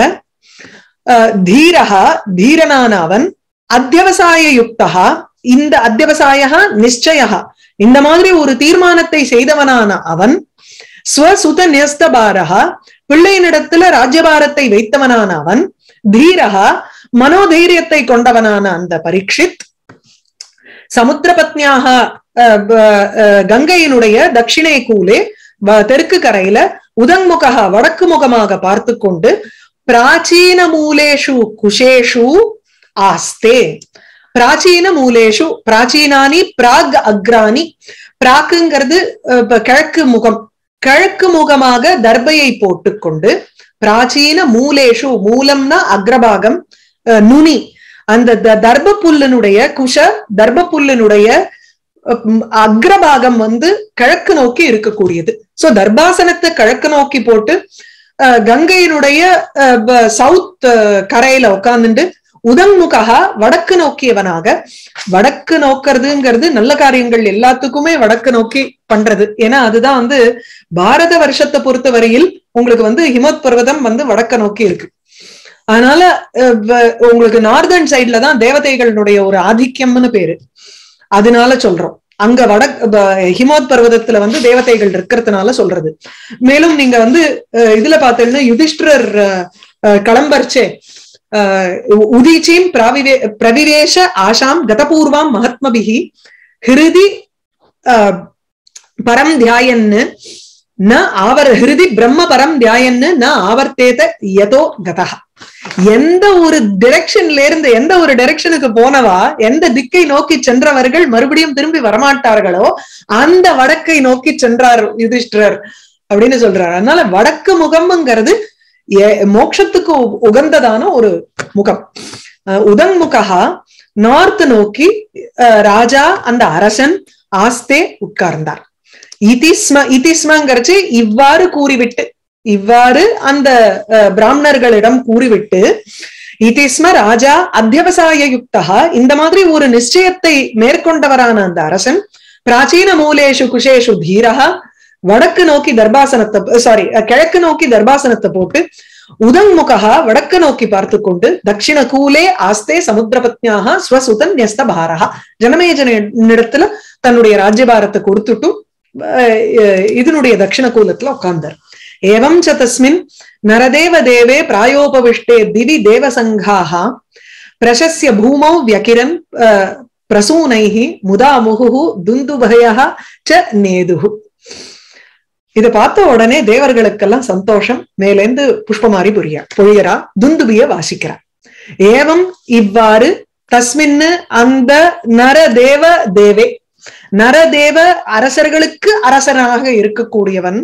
அஹ், தீரஹா தீரனான அவன் அத்தியவசாய யுக்தா இந்த அத்தியவசாய நிச்சய இந்த மாதிரி ஒரு தீர்மானத்தை செய்தவனான அவன் ஸ்வசுத நியஸ்தபாரகா பிள்ளையினிடத்துல ராஜ்யபாரத்தை வைத்தவனான அவன் தீரகா மனோதைரியத்தை கொண்டவனான அந்த பரீட்சித் சமுத்திரபத்னியாக அஹ், ப- அஹ், கங்கையினுடைய தட்சிணே கூலே வ- தெற்கு கரையில உதங்முகா வடக்கு முகமாக பார்த்து கொண்டு பிராச்சீன மூலேஷு குஷேஷு ஆஸ்தே பிராச்சீன மூலேஷு பிராச்சீனானி பிராக் அக்ரானி பிராக்குங்கிறது அஹ், இப்ப கிழக்கு முகம் கிழக்கு முகமாக தர்பையை போட்டுக்கொண்டு பிராச்சீன மூலேஷு மூலம்னா அக்ரபாகம் அஹ், நுனி அந்த த- தர்ப புல்லினுடைய குஷ தர்ப புல்லினுடைய அஹ், அக்ரபாகம் வந்து கிழக்கு நோக்கி இருக்கக்கூடியது சோ தர்பாசனத்தை கிழக்கு நோக்கி போட்டு அஹ், கங்கையினுடைய அஹ், ப- சவுத் அஹ், கரையில உட்கார்ந்துட்டு உதன்முகா வடக்கு நோக்கியவனாக வடக்கு நோக்கிறதுங்கிறது நல்ல காரியங்கள் எல்லாத்துக்குமே வடக்கு நோக்கி பண்றது ஏன்னா அதுதான் வந்து பாரத வருஷத்தை பொறுத்த வரையில் உங்களுக்கு வந்து ஹிமத் பர்வதம் வந்து வடக்க நோக்கி இருக்கு அதனால அஹ், வ- உங்களுக்கு நார்தர்ன் சைட்ல தான் தேவதைகளுடைய ஒரு ஆதிக்கம்னு பேரு அதனால சொல்றோம் அங்க வடக் ப- ஹிமோத் பர்வதத்துல வந்து தேவதைகள் இருக்கிறதுனால சொல்றது மேலும் நீங்க வந்து அஹ், இதுல பார்த்தீங்கன்னா யுதிஷ்டிரர் அஹ், அஹ், கிளம்பர்ச்சே அஹ், உ- உதீச்சீம் பிராவிவே பிரவிவேஷ ஆஷாம் கதபூர்வாம் மகாத்மபிகி ஹிருதி அஹ், பரம் தியாயன்னு ந ஆவர் ஹிருதி பிரம்ம பரம் தியாயன்னு ந ஆவர்த்தேத யதோ கதா எந்த ஒரு டிரெக்ஷன்ல இருந்து எந்த ஒரு டைரக்ஷனுக்கு போனவா எந்த திக்கை நோக்கி சென்றவர்கள் மறுபடியும் திரும்பி வரமாட்டார்களோ அந்த வடக்கை நோக்கி சென்றார் யுதிஷ்டிரர் அப்படின்னு சொல்றாரு அதனால வடக்கு முகம்ங்கிறது எ- மோட்சத்துக்கு உ- உகந்ததான ஒரு முகம் அஹ் உதன்முகா நார்த் நோக்கி அஹ், ராஜா அந்த அரசன் ஆஸ்தே உட்கார்ந்தார் இதிஸ்ம இதிஸ்மங்கிறச்சு இவ்வாறு கூறிவிட்டு இவ்வாறு அந்த அஹ், பிராமணர்களிடம் கூறிவிட்டு இதிஸ்ம ராஜா அத்தியவசாய யுக்தா இந்த மாதிரி ஒரு நிச்சயத்தை மேற்கொண்டவரான அந்த அரசன் பிராச்சீன மூலேஷு குஷேஷு தீரஹா வடக்கு நோக்கி தர்பாசனத்தை சாரி கிழக்கு நோக்கி தர்பாசனத்தை போட்டு உதங்முகா வடக்கு நோக்கி பார்த்து கொண்டு தட்சிண கூலே ஆஸ்தே சமுத்திரபத்னியாக ஸ்வசுதன் ன்யஸ்த பாரஹா ஜனமேஜனிடத்துல தன்னுடைய ராஜ்யபாரத்தை கொடுத்துட்டும் அஹ், அஹ், இதனுடைய தட்சிண கூலத்துல உட்கார்ந்தார் ஏவம் ச தஸ்மின் நரதேவ தேவே பிராயோபவிஷ்டே திவி தேவசங்காः பிரசஸ்ய பூமௌ வியகிரன் அஹ், பிரசூனைः முதா முகுः துந்துபயः ச நேதுः இத பார்த்த உடனே தேவர்களுக்கெல்லாம் சந்தோஷம் மேலேந்து புஷ்பமாரி புரிய பொழியரா துந்துபிய வாசிக்கிறா ஏவம் இவ்வாறு தஸ்மின்னு அந்த நரதேவ தேவே நரதேவ அரசர்களுக்கு அரசனாக இருக்கக்கூடியவன்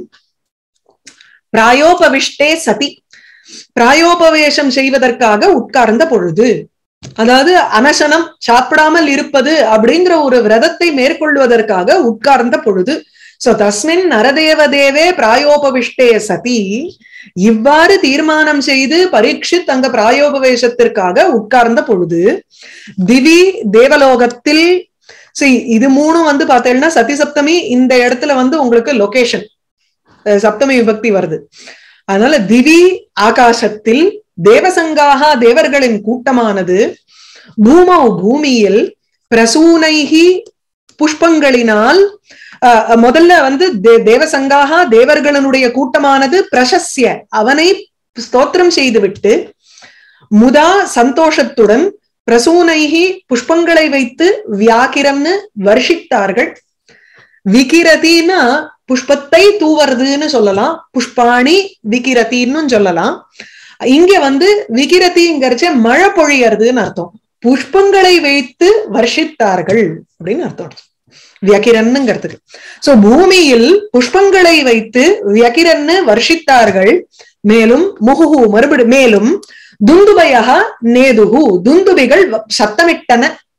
பிராயோபவிஷ்டே சதி பிராயோபவேஷம் செய்வதற்காக உட்கார்ந்த பொழுது அதாவது அனசனம் சாப்பிடாமல் இருப்பது அப்படிங்கிற ஒரு விரதத்தை மேற்கொள்வதற்காக உட்கார்ந்த பொழுது சோ தஸ்மின் நரதேவ தேவே பிராயோபவிஷ்டே சதி இவ்வாறு தீர்மானம் செய்து பரீட்சித் அங்க பிராயோபவேஷத்திற்காக உட்கார்ந்த பொழுது திவி தேவலோகத்தில் see இது மூணும் வந்து பார்த்தேன்னா சதி சப்தமி இந்த இடத்துல வந்து உங்களுக்கு லொகேஷன் சப்தமி விபக்தி வருது அதனால திவி ஆகாசத்தில் தேவசங்காக தேவர்களின் கூட்டமானது பூமௌ பூமியில் பிரசூனைகி புஷ்பங்களினால் அஹ், முதல்ல வந்து தே- தேவசங்காக தேவர்களுடைய கூட்டமானது பிரசஸ்ய அவனை ஸ்தோத்திரம் செய்துவிட்டு முதா சந்தோஷத்துடன் பிரசூனைகி புஷ்பங்களை வைத்து வியாக்கிரம்னு வர்ஷித்தார்கள் விகிரதினா புஷ்பத்தை தூவறதுன்னு சொல்லலாம் புஷ்பாணி விகிரதின்னு சொல்லலாம் இங்க வந்து விகிரதிங்கிறச்ச மழை பொழியறதுன்னு அர்த்தம் புஷ்பங்களை வைத்து வர்ஷித்தார்கள் அப்படின்னு அர்த்தம் வியகிரன்னுங்கிறதுக்கு சோ பூமியில் புஷ்பங்களை வைத்து வியகிரன்னு வர்ஷித்தார்கள் மேலும் முகுகு மறுபடி மேலும் துந்துபயக நேதுகு துந்துபிகள் வ- சத்தமிட்டன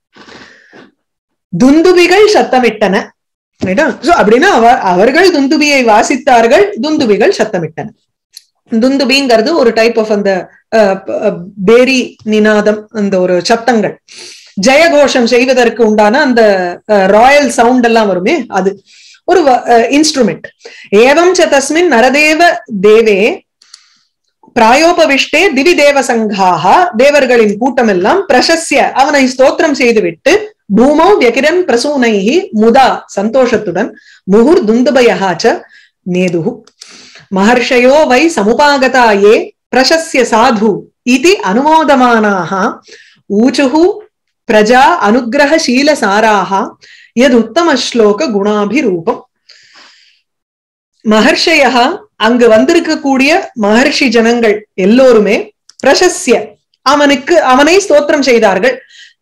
துந்துபிகள் சத்தமிட்டன ரைட்டா? So, அப்படின்னா அவ- அவர்கள் துந்துபியை வாசித்தார்கள் துந்துபிகள் சத்தமிட்டன துந்துபிங்கிறது ஒரு டைப் ஆஃப் அந்த அஹ், ப- அஹ், பேரி நினாதம் அந்த ஒரு சத்தங்கள் ஜெயகோஷம் செய்வதற்கு உண்டான அந்த ராயல் சவுண்ட் எல்லாம் வருமே அது ஒரு இன்ஸ்ட்ருமெண்ட் ஏவம் ச தஸ்மின் நரதேவ தேவே பிராயோபவிஷ்டே திவி தேவ சங்காக தேவர்களின் கூட்டம் எல்லாம் பிரசஸ்ய அவனை ஸ்தோத்திரம் செய்துவிட்டு பூமௌ வியகிரன் பிரசூனைஹி முதா சந்தோஷத்துடன் முகுர் துந்துபயஹாச்ச நேதுகு மகர்ஷயோ வை சமுபாகதா ஏ பிரசஸ்ய சாது இதி அனுமோதமானாக ஊச்சுஹு பிரஜா அனுகிரகசீல சாராக யத் உத்தம ஸ்லோக குணாபிரூபம் மகர்ஷய அங்கு வந்திருக்கக்கூடிய மகர்ஷி ஜனங்கள் எல்லோருமே பிரசஸ்ய அவனுக்கு அவனை ஸ்தோத்திரம் செய்தார்கள்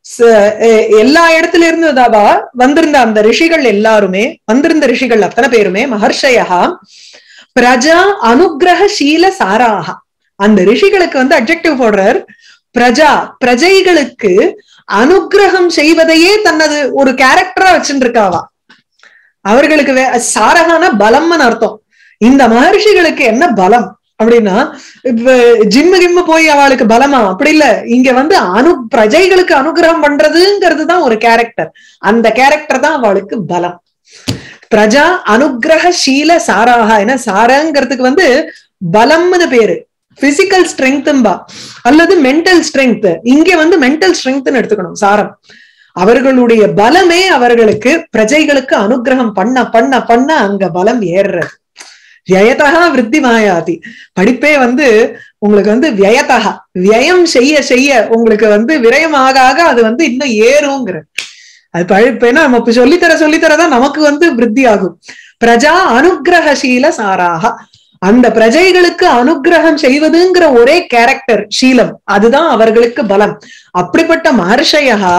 எல்லா இடத்துல இருந்து தாவா வந்திருந்த அந்த ரிஷிகள் எல்லாருமே வந்திருந்த ரிஷிகள் அத்தனை பேருமே மகர்ஷயா பிரஜா அனுகிரக சீல சாராக அந்த ரிஷிகளுக்கு வந்து அப்ஜெக்டிவ் போடுறார் பிரஜா பிரஜைகளுக்கு அனுகிரகம் செய்வதையே தனது ஒரு கேரக்டரா வச்சுட்டு இருக்காவா அவர்களுக்கு சாரகான பலம்னு அர்த்தம் இந்த மகர்ஷிகளுக்கு என்ன பலம் அப்படின்னா இப்ப ஜிம்மு கிம்மு போய் அவளுக்கு பலமா அப்படி இல்ல இங்க வந்து அனு பிரஜைகளுக்கு அனுகிரகம் பண்றதுங்கிறது தான் ஒரு கேரக்டர் அந்த கேரக்டர் தான் அவளுக்கு பலம் பிரஜா அனுகிரக சீல சாராக ஏன்னா சாரங்கிறதுக்கு வந்து பலம்னு பேரு பிசிக்கல் ஸ்ட்ரென்த்பா அல்லது மென்டல் ஸ்ட்ரென்த் இங்க வந்து மென்டல் ஸ்ட்ரென்த்னு எடுத்துக்கணும் சாரம் அவர்களுடைய பலமே அவர்களுக்கு பிரஜைகளுக்கு அனுகிரகம் பண்ண பண்ண பண்ண அங்க பலம் ஏறுறது வியதகா விருத்தி மாயாதி படிப்பே வந்து உங்களுக்கு வந்து வியதகா வியம் செய்ய செய்ய உங்களுக்கு வந்து விரயம் ஆக ஆக அது வந்து இன்னும் ஏறுங்கிற அது பழிப்பேனா நம்ம சொல்லித்தர சொல்லித்தரதான் நமக்கு வந்து விருத்தி ஆகும் பிரஜா அனுகிரகசீல சாராக அந்த பிரஜைகளுக்கு அனுகிரகம் செய்வதுங்கிற ஒரே கேரக்டர் சீலம் அதுதான் அவர்களுக்கு பலம் அப்படிப்பட்ட மகர்ஷையா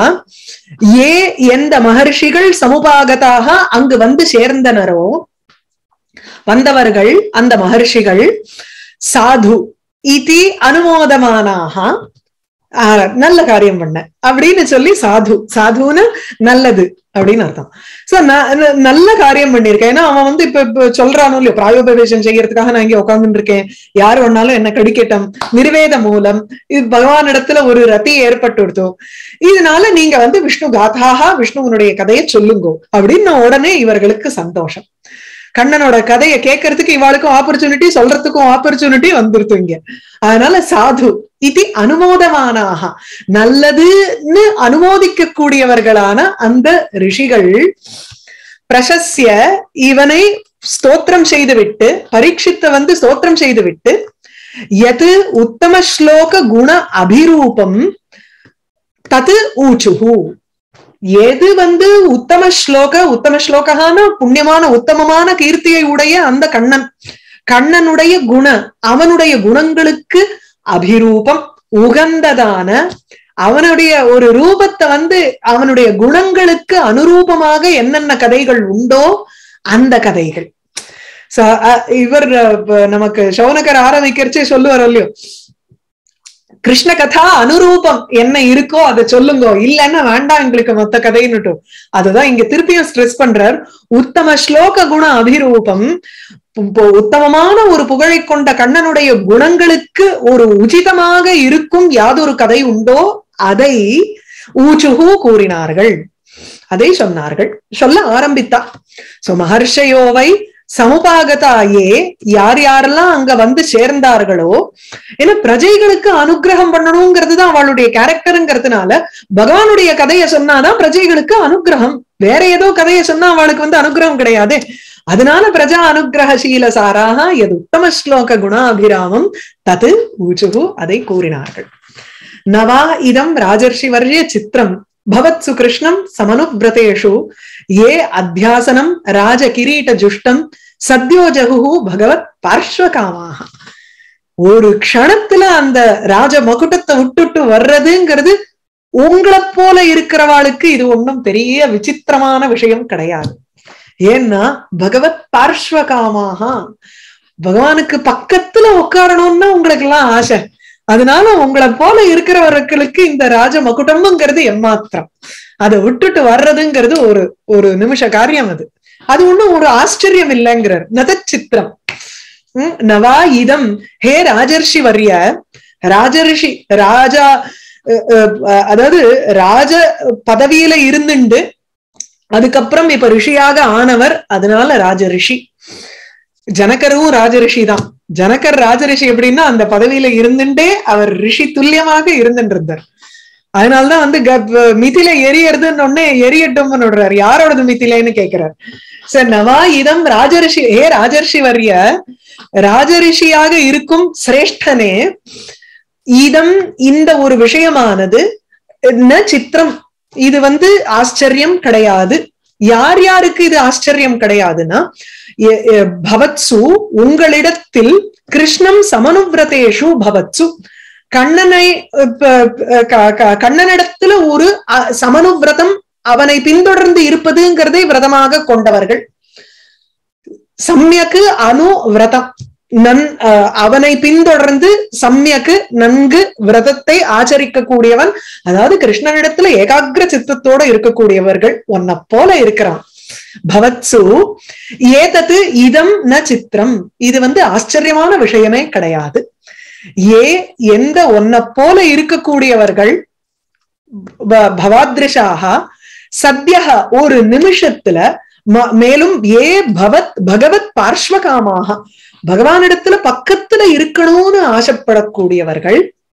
ஏ எந்த மகர்ஷிகள் சமுபாகதாக அங்கு வந்து சேர்ந்தனரோ வந்தவர்கள் அந்த மகர்ஷிகள் சாது இதி அனுமோதமானாக நல்ல காரியம் பண்ண அப்படின்னு சொல்லி சாது சாதுன்னு நல்லது அப்படின்னு அர்த்தம் சோ நல்ல காரியம் பண்ணிருக்கேன் ஏன்னா அவன் வந்து இப்ப இப்ப சொல்றானோ இல்லையோ பிராயோபவேஷம் செய்யறதுக்காக நான் இங்க உட்கார்ந்துட்டு இருக்கேன் யார் ஒன்னாலும் என்ன கடிக்கட்டும் நிர்வேத மூலம் இது பகவான் இடத்துல ஒரு ரத்தி ஏற்பட்டு இதனால நீங்க வந்து விஷ்ணு காதாக விஷ்ணுவனுடைய கதையை சொல்லுங்கோ அப்படின்னு உடனே இவர்களுக்கு சந்தோஷம் கண்ணனோட கதையை கேட்கறதுக்கு இவாளுக்கும் ஆப்பர்ச்சுனிட்டி சொல்றதுக்கும் ஆப்பர்ச்சுனிட்டி வந்துருது இங்க அதனால சாது இது அனுமோதமானாக நல்லதுன்னு அனுமோதிக்க கூடியவர்களான அந்த ரிஷிகள் பிரசஸ்ய இவனை ஸ்தோத்திரம் செய்துவிட்டு பரீட்சித்த வந்து ஸ்தோத்திரம் செய்துவிட்டு எது உத்தம ஸ்லோக குண அபிரூபம் தது ஊச்சுகு எது வந்து உத்தம ஸ்லோக உத்தம ஸ்லோகான புண்ணியமான உத்தமமான கீர்த்தியை உடைய அந்த கண்ணன் கண்ணனுடைய குண அவனுடைய குணங்களுக்கு அபிரூபம் உகந்ததான அவனுடைய ஒரு ரூபத்தை வந்து அவனுடைய குணங்களுக்கு அனுரூபமாக என்னென்ன கதைகள் உண்டோ அந்த கதைகள் இவர் நமக்கு சௌனகர் ஆரம்பிக்கிறச்சே சொல்லுவார் இல்லையோ கிருஷ்ண கதா அனுரூபம் என்ன இருக்கோ அதை சொல்லுங்க இல்லைன்னா வேண்டாம் எங்களுக்கு மொத்த கதைன்னுட்டு அதுதான் இங்க திருப்பியும் ஸ்ட்ரெஸ் பண்றார் உத்தம ஸ்லோக குண அபிரூபம் உத்தமமான ஒரு புகழை கொண்ட கண்ணனுடைய குணங்களுக்கு ஒரு உச்சிதமாக இருக்கும் யாதொரு கதை உண்டோ அதை ஊச்சுகு கூறினார்கள் அதை சொன்னார்கள் சொல்ல ஆரம்பித்தா சோ மகர்ஷயோவை சமுபாகதாயே யார் யாரெல்லாம் அங்க வந்து சேர்ந்தார்களோ ஏன்னா பிரஜைகளுக்கு அனுகிரகம் பண்ணணுங்கிறது தான் அவளுடைய கேரக்டருங்கிறதுனால பகவானுடைய கதையை சொன்னாதான் பிரஜைகளுக்கு அனுகிரகம் வேற ஏதோ கதையை சொன்னா அவளுக்கு வந்து அனுகிரகம் கிடையாது அதனால பிரஜா அனுகிரகசீல சாராக எது உத்தம ஸ்லோக குணாபிராமம் தது ஊச்சுகு அதை கூறினார்கள் நவா இதம் ராஜர்ஷி வர்ய சித்திரம் பவத் சுகிருஷ்ணம் சமனுபிரதேஷு ஏ அத்தியாசனம் ராஜ கிரீட ஜுஷ்டம் சத்யோ ஜகுஹு பகவத் பார்ஸ்வகாமாக ஒரு க்ஷணத்துல அந்த ராஜ மகுட்டத்தை விட்டுட்டு வர்றதுங்கிறது உங்களை போல இருக்கிறவாளுக்கு இது ஒன்றும் பெரிய விசித்திரமான விஷயம் கிடையாது ஏன்னா பகவத் பார்ஸ்வகாமாக பகவானுக்கு பக்கத்துல உட்காரணும்னு உங்களுக்கு எல்லாம் ஆசை அதனால உங்களை போல இருக்கிறவர்களுக்கு இந்த ராஜ மகுட்டம்ங்கிறது எம்மாத்திரம் அதை விட்டுட்டு வர்றதுங்கிறது ஒரு ஒரு நிமிஷ காரியம் அது அது ஒண்ணும் ஒரு ஆச்சரியம் இல்லைங்கிறார் நதச்சித்திரம் உம் நவா இதம் ஹே ராஜர்ஷி வரிய ராஜரிஷி ராஜா அதாவது ராஜ பதவியில இருந்துண்டு அதுக்கப்புறம் இப்ப ரிஷியாக ஆனவர் அதனால ராஜரிஷி ஜனகரும் ராஜரிஷி தான் ஜனகர் ராஜரிஷி எப்படின்னா அந்த பதவியில இருந்துட்டே அவர் ரிஷி துல்லியமாக இருந்துட்டு இருந்தார் அதனாலதான் வந்து மிதில எரியறதுன்னு ஒன்னே எரியட்டும்னு விடுறாரு யாரோடது மிதிலைன்னு கேக்குறாரு சார் நவா இதம் ராஜரிஷி ஏ ராஜரிஷி வரிய ராஜரிஷியாக இருக்கும் சிரேஷ்டனே இதம் இந்த ஒரு விஷயமானது ந சித்திரம் இது வந்து ஆச்சரியம் கிடையாது யார் யாருக்கு இது ஆச்சரியம் கிடையாதுன்னா எ- எ- பவத்சு உங்களிடத்தில் கிருஷ்ணம் சமனுவிரதேஷு பவத்சு கண்ணனை இப்ப, க- க- கண்ணனிடத்துல ஒரு அ- சமனுவிரதம் அவனை பின்தொடர்ந்து இருப்பதுங்கிறதை விரதமாக கொண்டவர்கள் சம்யக்கு அனு விரதம் நன் அஹ், அவனை பின்தொடர்ந்து சம்யக்கு நன்கு விரதத்தை ஆச்சரிக்க கூடியவன் அதாவது கிருஷ்ணனிடத்துல ஏகாகிர சித்தத்தோட இருக்கக்கூடியவர்கள் உன்னை போல இருக்கிறான் பவத்சு ஏதது இதம் ந சித்திரம் இது வந்து ஆச்சரியமான விஷயமே கிடையாது ஏ எந்த ஒன்ன போல இருக்கக்கூடியவர்கள் ப- பவாத்ரிஷாக சத்யக ஒரு நிமிஷத்துல ம- மேலும் ஏ பவத் பகவத் பார்ஷ்வகாமாக பகவானிடத்துல பக்கத்துல இருக்கணும்னு ஆசைப்படக்கூடியவர்கள்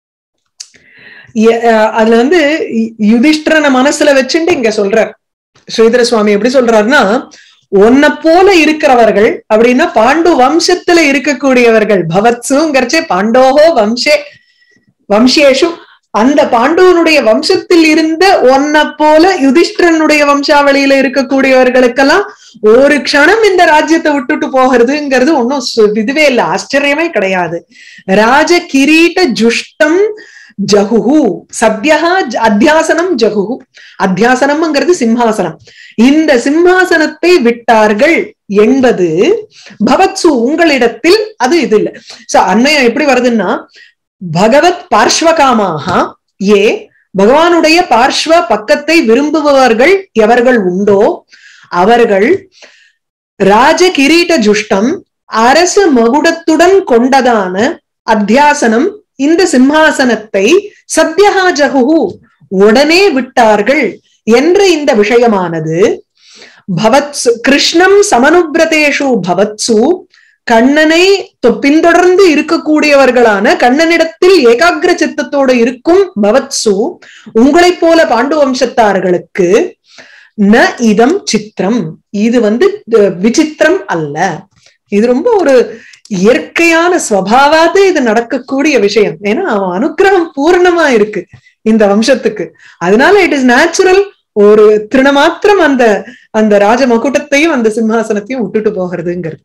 எ- அஹ் அதுல வந்து யு- யுதிஷ்டிரனை மனசுல வச்சுட்டு இங்க சொல்றார் ஸ்ரீதர சுவாமி எப்படி சொல்றாருன்னா உன்னை போல இருக்கிறவர்கள் அப்படின்னா பாண்டு வம்சத்துல இருக்கக்கூடியவர்கள் பவத்சுங்கிறச்சே பாண்டோஹோ வம்சே வம்சேஷு அந்த பாண்டுவனுடைய வம்சத்தில் இருந்த ஒன்ன போல யுதிஷ்டிரனுடைய வம்சாவளியில இருக்கக்கூடியவர்களுக்கெல்லாம் ஒரு க்ஷணம் இந்த ராஜ்யத்தை விட்டுட்டு போகிறதுங்கிறது ஒன்னும் சு- இதுவே இல்ல ஆச்சரியமே கிடையாது ராஜ கிரீட ஜுஷ்டம் ஜகுஹு சத்யஹா ஜ- அத்தியாசனம் ஜகுஹு அத்தியாசனம்ங்கிறது சிம்ஹாசனம் இந்த சிம்ஹாசனத்தை விட்டார்கள் என்பது பவத்சு உங்களிடத்தில் அது இது இல்ல சோ அன்மயம் எப்படி வருதுன்னா பகவத் பார்ஷ்வகாமாக ஏ பகவானுடைய பார்ஷ்வ பக்கத்தை விரும்புபவர்கள் எவர்கள் உண்டோ அவர்கள் ராஜ கிரீட ஜுஷ்டம் அரசு மகுடத்துடன் கொண்டதான அத்தியாசனம் இந்த சிம்ஹாசனத்தை சத்யஹா ஜகுஹு உடனே விட்டார்கள் என்ற இந்த விஷயமானது பவத்சு கிருஷ்ணம் சமனுபிரதேஷு பவத்சு கண்ணனை தொ- பின்தொடர்ந்து இருக்கக்கூடியவர்களான கண்ணனிடத்தில் ஏகாகிர சித்தத்தோடு இருக்கும் பவத்சு உங்களைப் போல பாண்டு வம்சத்தார்களுக்கு ந இதம் சித்திரம் இது வந்து அஹ், விசித்திரம் அல்ல இது ரொம்ப ஒரு இயற்கையான ஸ்வபாவாது இது நடக்கக்கூடிய விஷயம் ஏன்னா அவன் அனுக்கிரகம் பூர்ணமா இருக்கு இந்த வம்சத்துக்கு அதனால இட் இஸ் நேச்சுரல் ஒரு திருணமாத்திரம் அந்த அந்த ராஜ மகுட்டத்தையும் அந்த சிம்ஹாசனத்தையும் விட்டுட்டு போகிறதுங்கிறது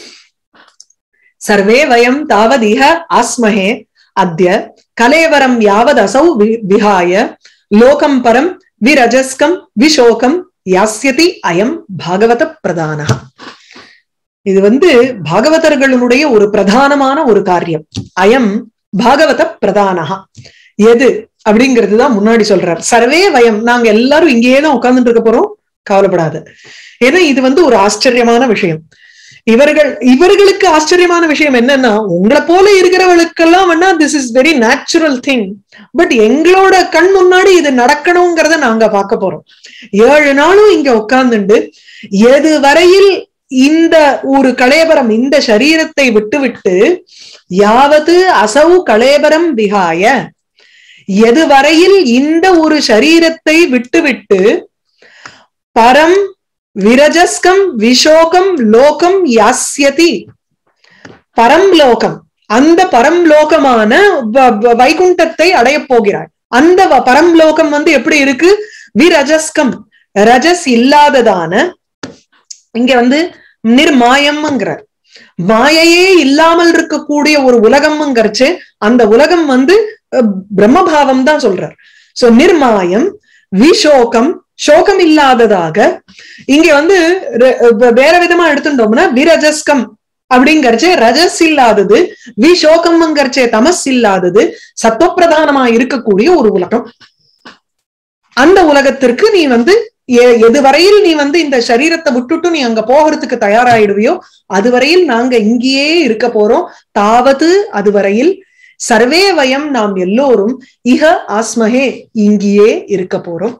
சர்வே வயம் தாவதிக ஆஸ்மஹே அத்ய கலேவரம் யாவத் அசௌ வி- விஹாய லோகம் பரம் விரஜஸ்கம் விஷோகம் யாஸ்யதி அயம் பாகவத பிரதான இது வந்து பாகவதர்களுடைய ஒரு பிரதானமான ஒரு காரியம் அயம் பாகவத பிரதானஹா எது அப்படிங்கிறது தான் முன்னாடி சொல்றார் சர்வே வயம் நாங்க எல்லாரும் இங்கேயே தான் உட்கார்ந்துட்டு இருக்க போறோம் கவலைப்படாத ஏன்னா இது வந்து ஒரு ஆச்சரியமான விஷயம் இவர்கள் இவர்களுக்கு ஆச்சரியமான விஷயம் என்னன்னா உங்களை போல இருக்கிறவளுக்கெல்லாம் வேணா this is very natural thing but எங்களோட கண் முன்னாடி இது நடக்கணுங்கிறத நாங்க பார்க்க போறோம் ஏழு நாளும் இங்க உட்கார்ந்துண்டு எது வரையில் இந்த ஒரு கலேபரம் இந்த சரீரத்தை விட்டுவிட்டு யாவது அசவு கலேபரம் விகாய எது வரையில் இந்த ஒரு சரீரத்தை விட்டுவிட்டு பரம் விரஜஸ்கம் விஷோகம் லோகம் யாஸ்யதி பரம் லோகம் அந்த பரம் லோகமான வ- வ- வைகுண்டத்தை அடையப் போகிறாள் அந்த வ- பரம் லோகம் வந்து எப்படி இருக்கு விரஜஸ்கம் ரஜஸ் இல்லாததான இங்க வந்து நிர்மாயம்ங்கிறார் மாயையே இல்லாமல் இருக்கக்கூடிய ஒரு உலகம்ங்கிறச்சு அந்த உலகம் வந்து அஹ், பிரம்மபாவம் தான் சொல்றார் சோ நிர்மாயம் விஷோகம் சோகம் இல்லாததாக இங்க வந்து ரெ- வே- வேற விதமா எடுத்துட்டோம்னா விரஜஸ்கம் அப்படிங்கறச்சே ரஜஸ் இல்லாதது விஷோகம்ங்கிறச்சே தமஸ் இல்லாதது சத்துவப்பிரதானமா இருக்கக்கூடிய ஒரு உலகம் அந்த உலகத்திற்கு நீ வந்து எ- எதுவரையில் நீ வந்து இந்த சரீரத்தை விட்டுட்டு நீ அங்க போகிறதுக்கு தயாராயிடுவியோ அதுவரையில் நாங்க இங்கேயே இருக்க போறோம் தாவது அதுவரையில் சர்வே வயம் நாம் எல்லோரும் இக ஆஸ்மஹே இங்கேயே இருக்க போறோம்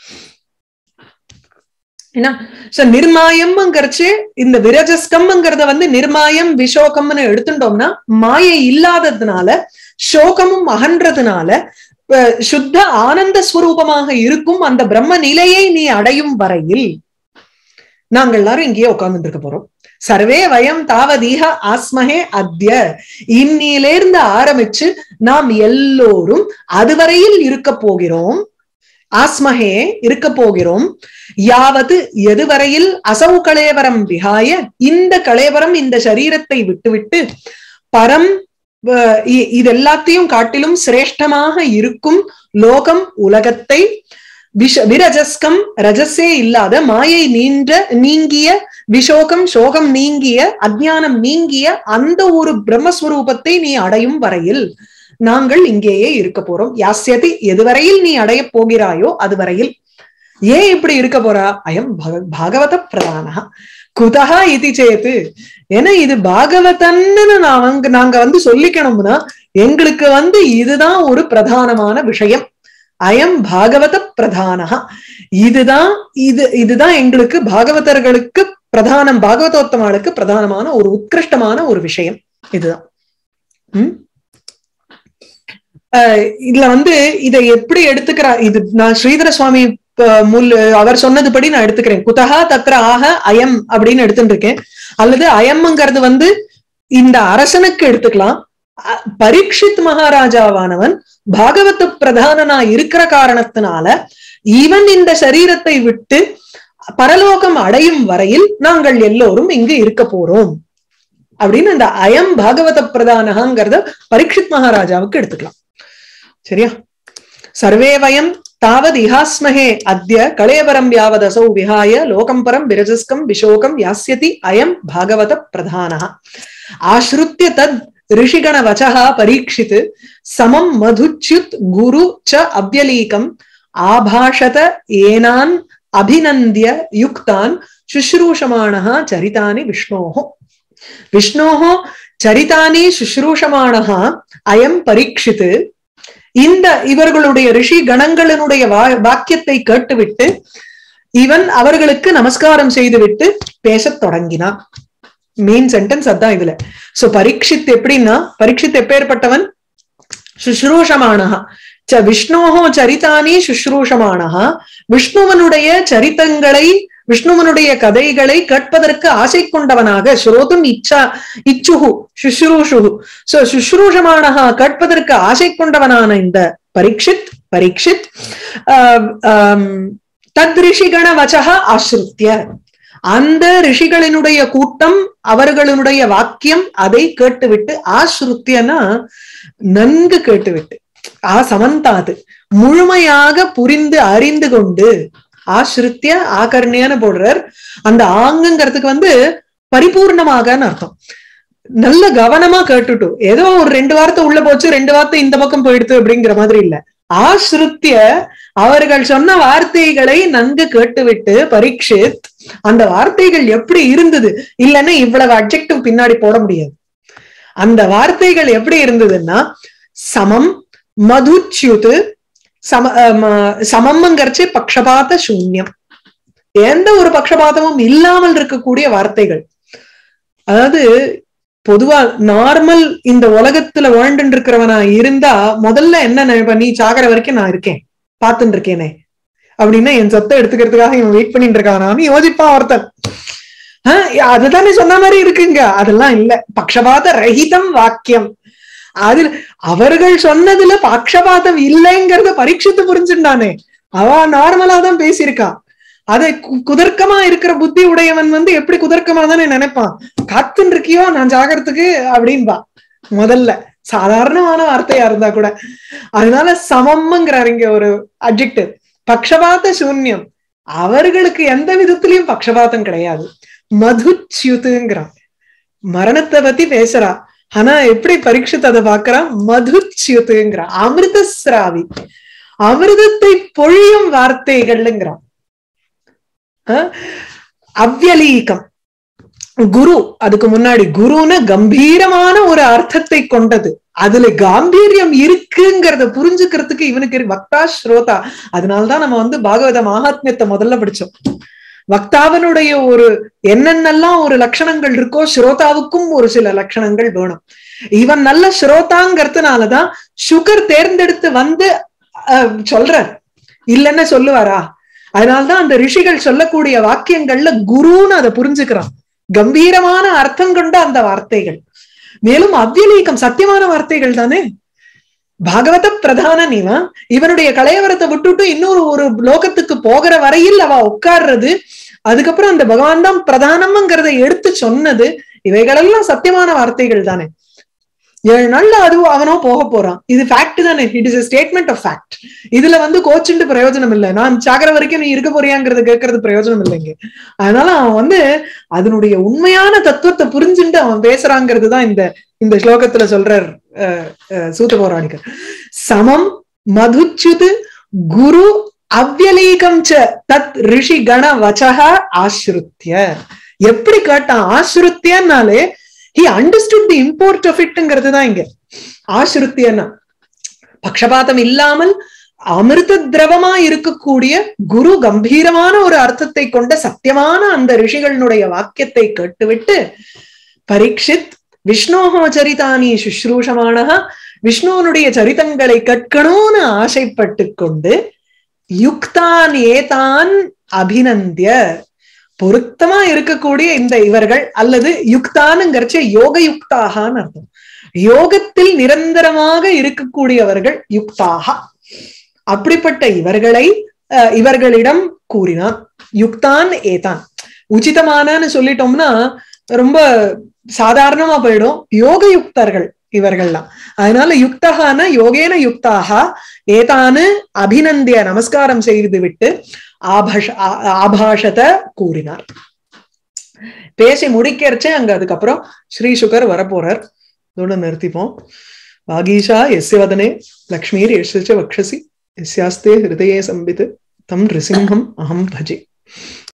என்ன சோ நிர்மாயம்ங்கிறச்சு இந்த விரஜஸ்கம்ங்கிறத வந்து நிர்மாயம் விஷோகம்னு எடுத்துட்டோம்னா மாயை இல்லாததுனால சோகமும் அகன்றதுனால அஹ், சுத்த ஆனந்த ஸ்வரூபமாக இருக்கும் அந்த பிரம்ம நிலையை நீ அடையும் வரையில் நாங்கள் எல்லாரும் இங்கேயே உட்கார்ந்துட்டு இருக்க போறோம் சர்வே வயம் தாவதீக ஆஸ்மஹே அத்ய இன்னிலிருந்து ஆரம்பிச்சு நாம் எல்லோரும் அதுவரையில் இருக்க போகிறோம் ஆஸ்மஹே இருக்க போகிறோம் யாவது எதுவரையில் அசௌ கலேவரம் விகாய இந்த கலேவரம் இந்த சரீரத்தை விட்டுவிட்டு பரம் அஹ், இ- இது எல்லாத்தையும் காட்டிலும் சிரேஷ்டமாக இருக்கும் லோகம் உலகத்தை விஷ விரஜஸ்கம் ரஜஸே இல்லாத மாயை நீன்ற நீங்கிய விஷோகம் சோகம் நீங்கிய அஜ்ஞானம் நீங்கிய அந்த ஒரு பிரம்மஸ்வரூபத்தை நீ அடையும் வரையில் நாங்கள் இங்கேயே இருக்க போறோம் யாஸ்யதி எதுவரையில் நீ அடையப் போகிறாயோ அதுவரையில் ஏன் இப்படி இருக்க போறா அயம் பக- பாகவத பிரதானா குதகா இது சேத்து ஏன்னா இது பாகவதன்னு நாங்க நாங்க வந்து சொல்லிக்கணும்னா எங்களுக்கு வந்து இதுதான் ஒரு பிரதானமான விஷயம் அயம் பாகவத பிரதானஹா இதுதான் இது இதுதான் எங்களுக்கு பாகவதர்களுக்கு பிரதானம் பாகவதோத்தமாளுக்கு பிரதானமான ஒரு உத்கிருஷ்டமான ஒரு விஷயம் இதுதான் உம் அஹ் இதுல வந்து இதை எப்படி எடுத்துக்கிறா இது நான் ஸ்ரீதர சுவாமி ப- முல் அவர் சொன்னதுபடி நான் எடுத்துக்கிறேன் குதகா தத்ர ஆக அயம் அப்படின்னு எடுத்துட்டு இருக்கேன் அல்லது அயம்ங்கிறது வந்து இந்த அரசனுக்கு எடுத்துக்கலாம் அ- பரீட்சித் மகாராஜாவானவன் பாகவத பிரதானனா இருக்கிற காரணத்தினால இவன் இந்த சரீரத்தை விட்டு பரலோகம் அடையும் வரையில் நாங்கள் எல்லோரும் இங்கு இருக்க போறோம் அப்படின்னு இந்த அயம் பாகவத பிரதானகாங்கிறத பரீட்சித் மகாராஜாவுக்கு எடுத்துக்கலாம் சரியா சர்வே வயம் தாவத் இஹாஸ்மஹே அத்ய கலேவரம் யாவதசௌ விஹாய லோகம் பரம் விரஜஸ்கம் விஷோகம் யாஸ்யதி அயம் பாகவத பிரதானः ஆஸ்ருத்ய தத் ரிஷிகண வச்சः பரீட்சித் சமம் மதுச்சுத் குரு ச அவ்யலீகம் ஆபாஷத ஏனான் அபிநந்திய யுக்தான் சுஷ்ரூஷமாணः சரிதானி விஷ்ணோः விஷ்ணோः சரிதானி சுஷ்ரூஷமாணः அயம் பரீட்சித் இந்த இவர்களுடைய ரிஷி கணங்களினுடைய வா- வாக்கியத்தை கேட்டுவிட்டு இவன் அவர்களுக்கு நமஸ்காரம் செய்துவிட்டு பேசத் தொடங்கினான் மெயின் சென்டென்ஸ் அதான் இதுல சோ பரீட்சித் எப்படின்னா பரீட்சித் எப்பேற்பட்டவன் சுஷ்ரூஷமானஹா ச விஷ்ணோஹோ சரிதானி சுஷ்ரூஷமானஹா விஷ்ணுவனுடைய சரித்தங்களை விஷ்ணுவனுடைய கதைகளை கேட்பதற்கு ஆசை கொண்டவனாக ஸ்ரோதும் இச்சா இச்சுகு சுஷ்ரூஷுகு சோ சுஷ்ரூஷமானஹா கேட்பதற்கு ஆசை கொண்டவனான இந்த பரீட்சித் பரீட்சித் ஆஹ் ஆம், தத் ரிஷிகண வச்சக ஆசிரித்ய அந்த ரிஷிகளினுடைய கூட்டம் அவர்களுடைய வாக்கியம் அதை கேட்டுவிட்டு ஆசிருத்தியனா நன்கு கேட்டுவிட்டு ஆ சமந்தாது முழுமையாக புரிந்து அறிந்து கொண்டு ஆசிரித்திய ஆகர்ணியன்னு போடுறார் அந்த ஆங்குங்கிறதுக்கு வந்து பரிபூர்ணமாகன்னு அர்த்தம் நல்ல கவனமா கேட்டுட்டு ஏதோ ஒரு ரெண்டு வார்த்தை உள்ள போச்சு ரெண்டு வார்த்தை இந்த பக்கம் போயிடுத்து அப்படிங்கிற மாதிரி இல்ல ஆசிருத்திய அவர்கள் சொன்ன வார்த்தைகளை நன்கு கேட்டுவிட்டு பரீட்சித் அந்த வார்த்தைகள் எப்படி இருந்தது இல்லைன்னா இவ்வளவு அப்ஜெக்டிவ் பின்னாடி போட முடியாது அந்த வார்த்தைகள் எப்படி இருந்ததுன்னா சமம் மதுச்சுது சம சமம்ங்கிறச்சு பக்ஷபாத சூன்யம் எந்த ஒரு பக்ஷபாதமும் இல்லாமல் இருக்கக்கூடிய வார்த்தைகள் அதாவது பொதுவா நார்மல் இந்த உலகத்துல வாழ்ந்துட்டு இருக்கிறவனா இருந்தா முதல்ல என்ன நினைப்ப நீ சாகர வரைக்கும் நான் இருக்கேன் பார்த்துட்டு இருக்கேனே அப்படின்னா என் சொத்தை எடுத்துக்கிறதுக்காக இவன் வெயிட் பண்ணிட்டு இருக்கானான்னு யோசிப்பான் ஒருத்தன் ஆஹ் அதுதானே சொன்ன மாதிரி இருக்குங்க அதெல்லாம் இல்ல பக்ஷபாத ரஹிதம் வாக்கியம் அதில் அவர்கள் சொன்னதுல பக்ஷபாதம் இல்லைங்கிறத பரீட்சித்து புரிஞ்சுட்டானே அவ நார்மலா தான் பேசியிருக்கான் அதை குதர்க்கமா இருக்கிற புத்தி உடையவன் வந்து எப்படி குதர்க்கமா தானே நினைப்பான் காத்துன்னு இருக்கியோ நான் ஜாகிறதுக்கு அப்படின்பா முதல்ல சாதாரணமான வார்த்தையா இருந்தா கூட அதனால சமம்ங்கிறார் இங்க ஒரு அப்ஜெக்டிவ் பக்ஷபாத சூன்யம் அவர்களுக்கு எந்த விதத்திலையும் பக்ஷபாதம் கிடையாது மதுச்சுத்துங்கிறான் மரணத்தை பத்தி பேசுறா ஆனா எப்படி பரீட்சித்து அதை பாக்குறான் மதுச்சுத்துங்கிறான் அமிர்தஸ்ராவி அமிர்தத்தை பொழியும் வார்த்தைகள்ங்கிறான் அவ்யலீகம் குரு அதுக்கு முன்னாடி குருன்னு கம்பீரமான ஒரு அர்த்தத்தை கொண்டது அதுல காம்பீரியம் இருக்குங்கிறத புரிஞ்சுக்கிறதுக்கு இவனுக்கு வக்தா ஸ்ரோதா அதனால்தான் நம்ம வந்து பாகவத மகாத்மியத்தை முதல்ல படிச்சோம் வக்தாவனுடைய ஒரு என்னென்னலாம் ஒரு லட்சணங்கள் இருக்கோ ஸ்ரோதாவுக்கும் ஒரு சில லட்சணங்கள் வேணும் இவன் நல்ல ஸ்ரோதாங்கிறதுனாலதான் சுகர் தேர்ந்தெடுத்து வந்து சொல்ற இல்லைன்னு சொல்லுவாரா அதனால்தான் அந்த ரிஷிகள் சொல்லக்கூடிய வாக்கியங்கள்ல குருன்னு அதை புரிஞ்சுக்கிறான் கம்பீரமான அர்த்தம் கொண்ட அந்த வார்த்தைகள் மேலும் அவ்யலீகம் சத்தியமான வார்த்தைகள் தானே பாகவத பிரதான இவன் இவனுடைய கலையவரத்தை விட்டுட்டு இன்னொரு ஒரு லோகத்துக்கு போகிற வரையில் அவ உட்கார்றது அதுக்கப்புறம் அந்த பகவான் தான் பிரதானம்ங்கிறத எடுத்து சொன்னது இவைகளெல்லாம் சத்தியமான வார்த்தைகள் தானே ஏழு நாள்ல அதுவும் அவனோ போக போறான் இது ஃபேக்ட் தானே it is statement of fact இதுல வந்து கோச்சுண்டு பிரயோஜனம் இல்லை நான் சாகர வரைக்கும் நீ இருக்க போறியாங்கிறது கேட்கறது பிரயோஜனம் இல்லைங்க அதனால அவன் வந்து அதனுடைய உண்மையான தத்துவத்தை புரிஞ்சுட்டு அவன் பேசுறாங்கிறது தான் இந்த இந்த ஸ்லோகத்துல சொல்றார் சூத்த பௌராணிகர் சமம் மதுச்சுது குரு அவ்வலீகம் ச தத் ரிஷி கண வச்சக ஆசிருத்திய எப்படி கேட்டான் ஆசிருத்தியனாலே he understood the import of இட்ங்கிறது தான் இங்க ஆசிருத்தியன்னா பக்ஷபாதம் இல்லாமல் அமிர்த திரவமா இருக்கக்கூடிய குரு கம்பீரமான ஒரு அர்த்தத்தை கொண்ட சத்தியமான அந்த ரிஷிகளினுடைய வாக்கியத்தை கேட்டுவிட்டு பரீட்சித் விஷ்ணோகோ சரிதானி சுஷ்ரூஷமானகா விஷ்ணுவனுடைய சரிதங்களை கற்கணும்னு ஆசைப்பட்டு கொண்டு யுக்தான் ஏதான் அபிநந்திய பொருத்தமா இருக்கக்கூடிய இந்த இவர்கள் அல்லது யுக்தானுங்கிறச்ச யோக யுக்தாகான்னு அர்த்தம் யோகத்தில் நிரந்தரமாக இருக்கக்கூடியவர்கள் யுக்தாக அப்படிப்பட்ட இவர்களை இவர்களிடம் கூறினான் யுக்தான் ஏதான் உச்சிதமானன்னு சொல்லிட்டோம்னா ரொம்ப சாதாரணமா போயிடும் யோக யுக்தர்கள் இவர்கள்லாம் அதனால யுக்தகான யோகேன யுக்தாக ஏதானு அபிநந்திய நமஸ்காரம் செய்து விட்டு ஆபாஷ ஆபாஷத்தை கூறினார் பேசி முடிக்கிறச்சே அங்க அதுக்கப்புறம் ஸ்ரீ சுகர் வரப்போறார் இதோட நிறுத்திப்போம் வாகீஷா எஸ்ய வதனே லக்ஷ்மீர் எஸ்ய வக்ஷசி எஸ்யாஸ்தே ஹிருதயே சம்பித் தம் ரிசிம்ஹம் அகம் பஜே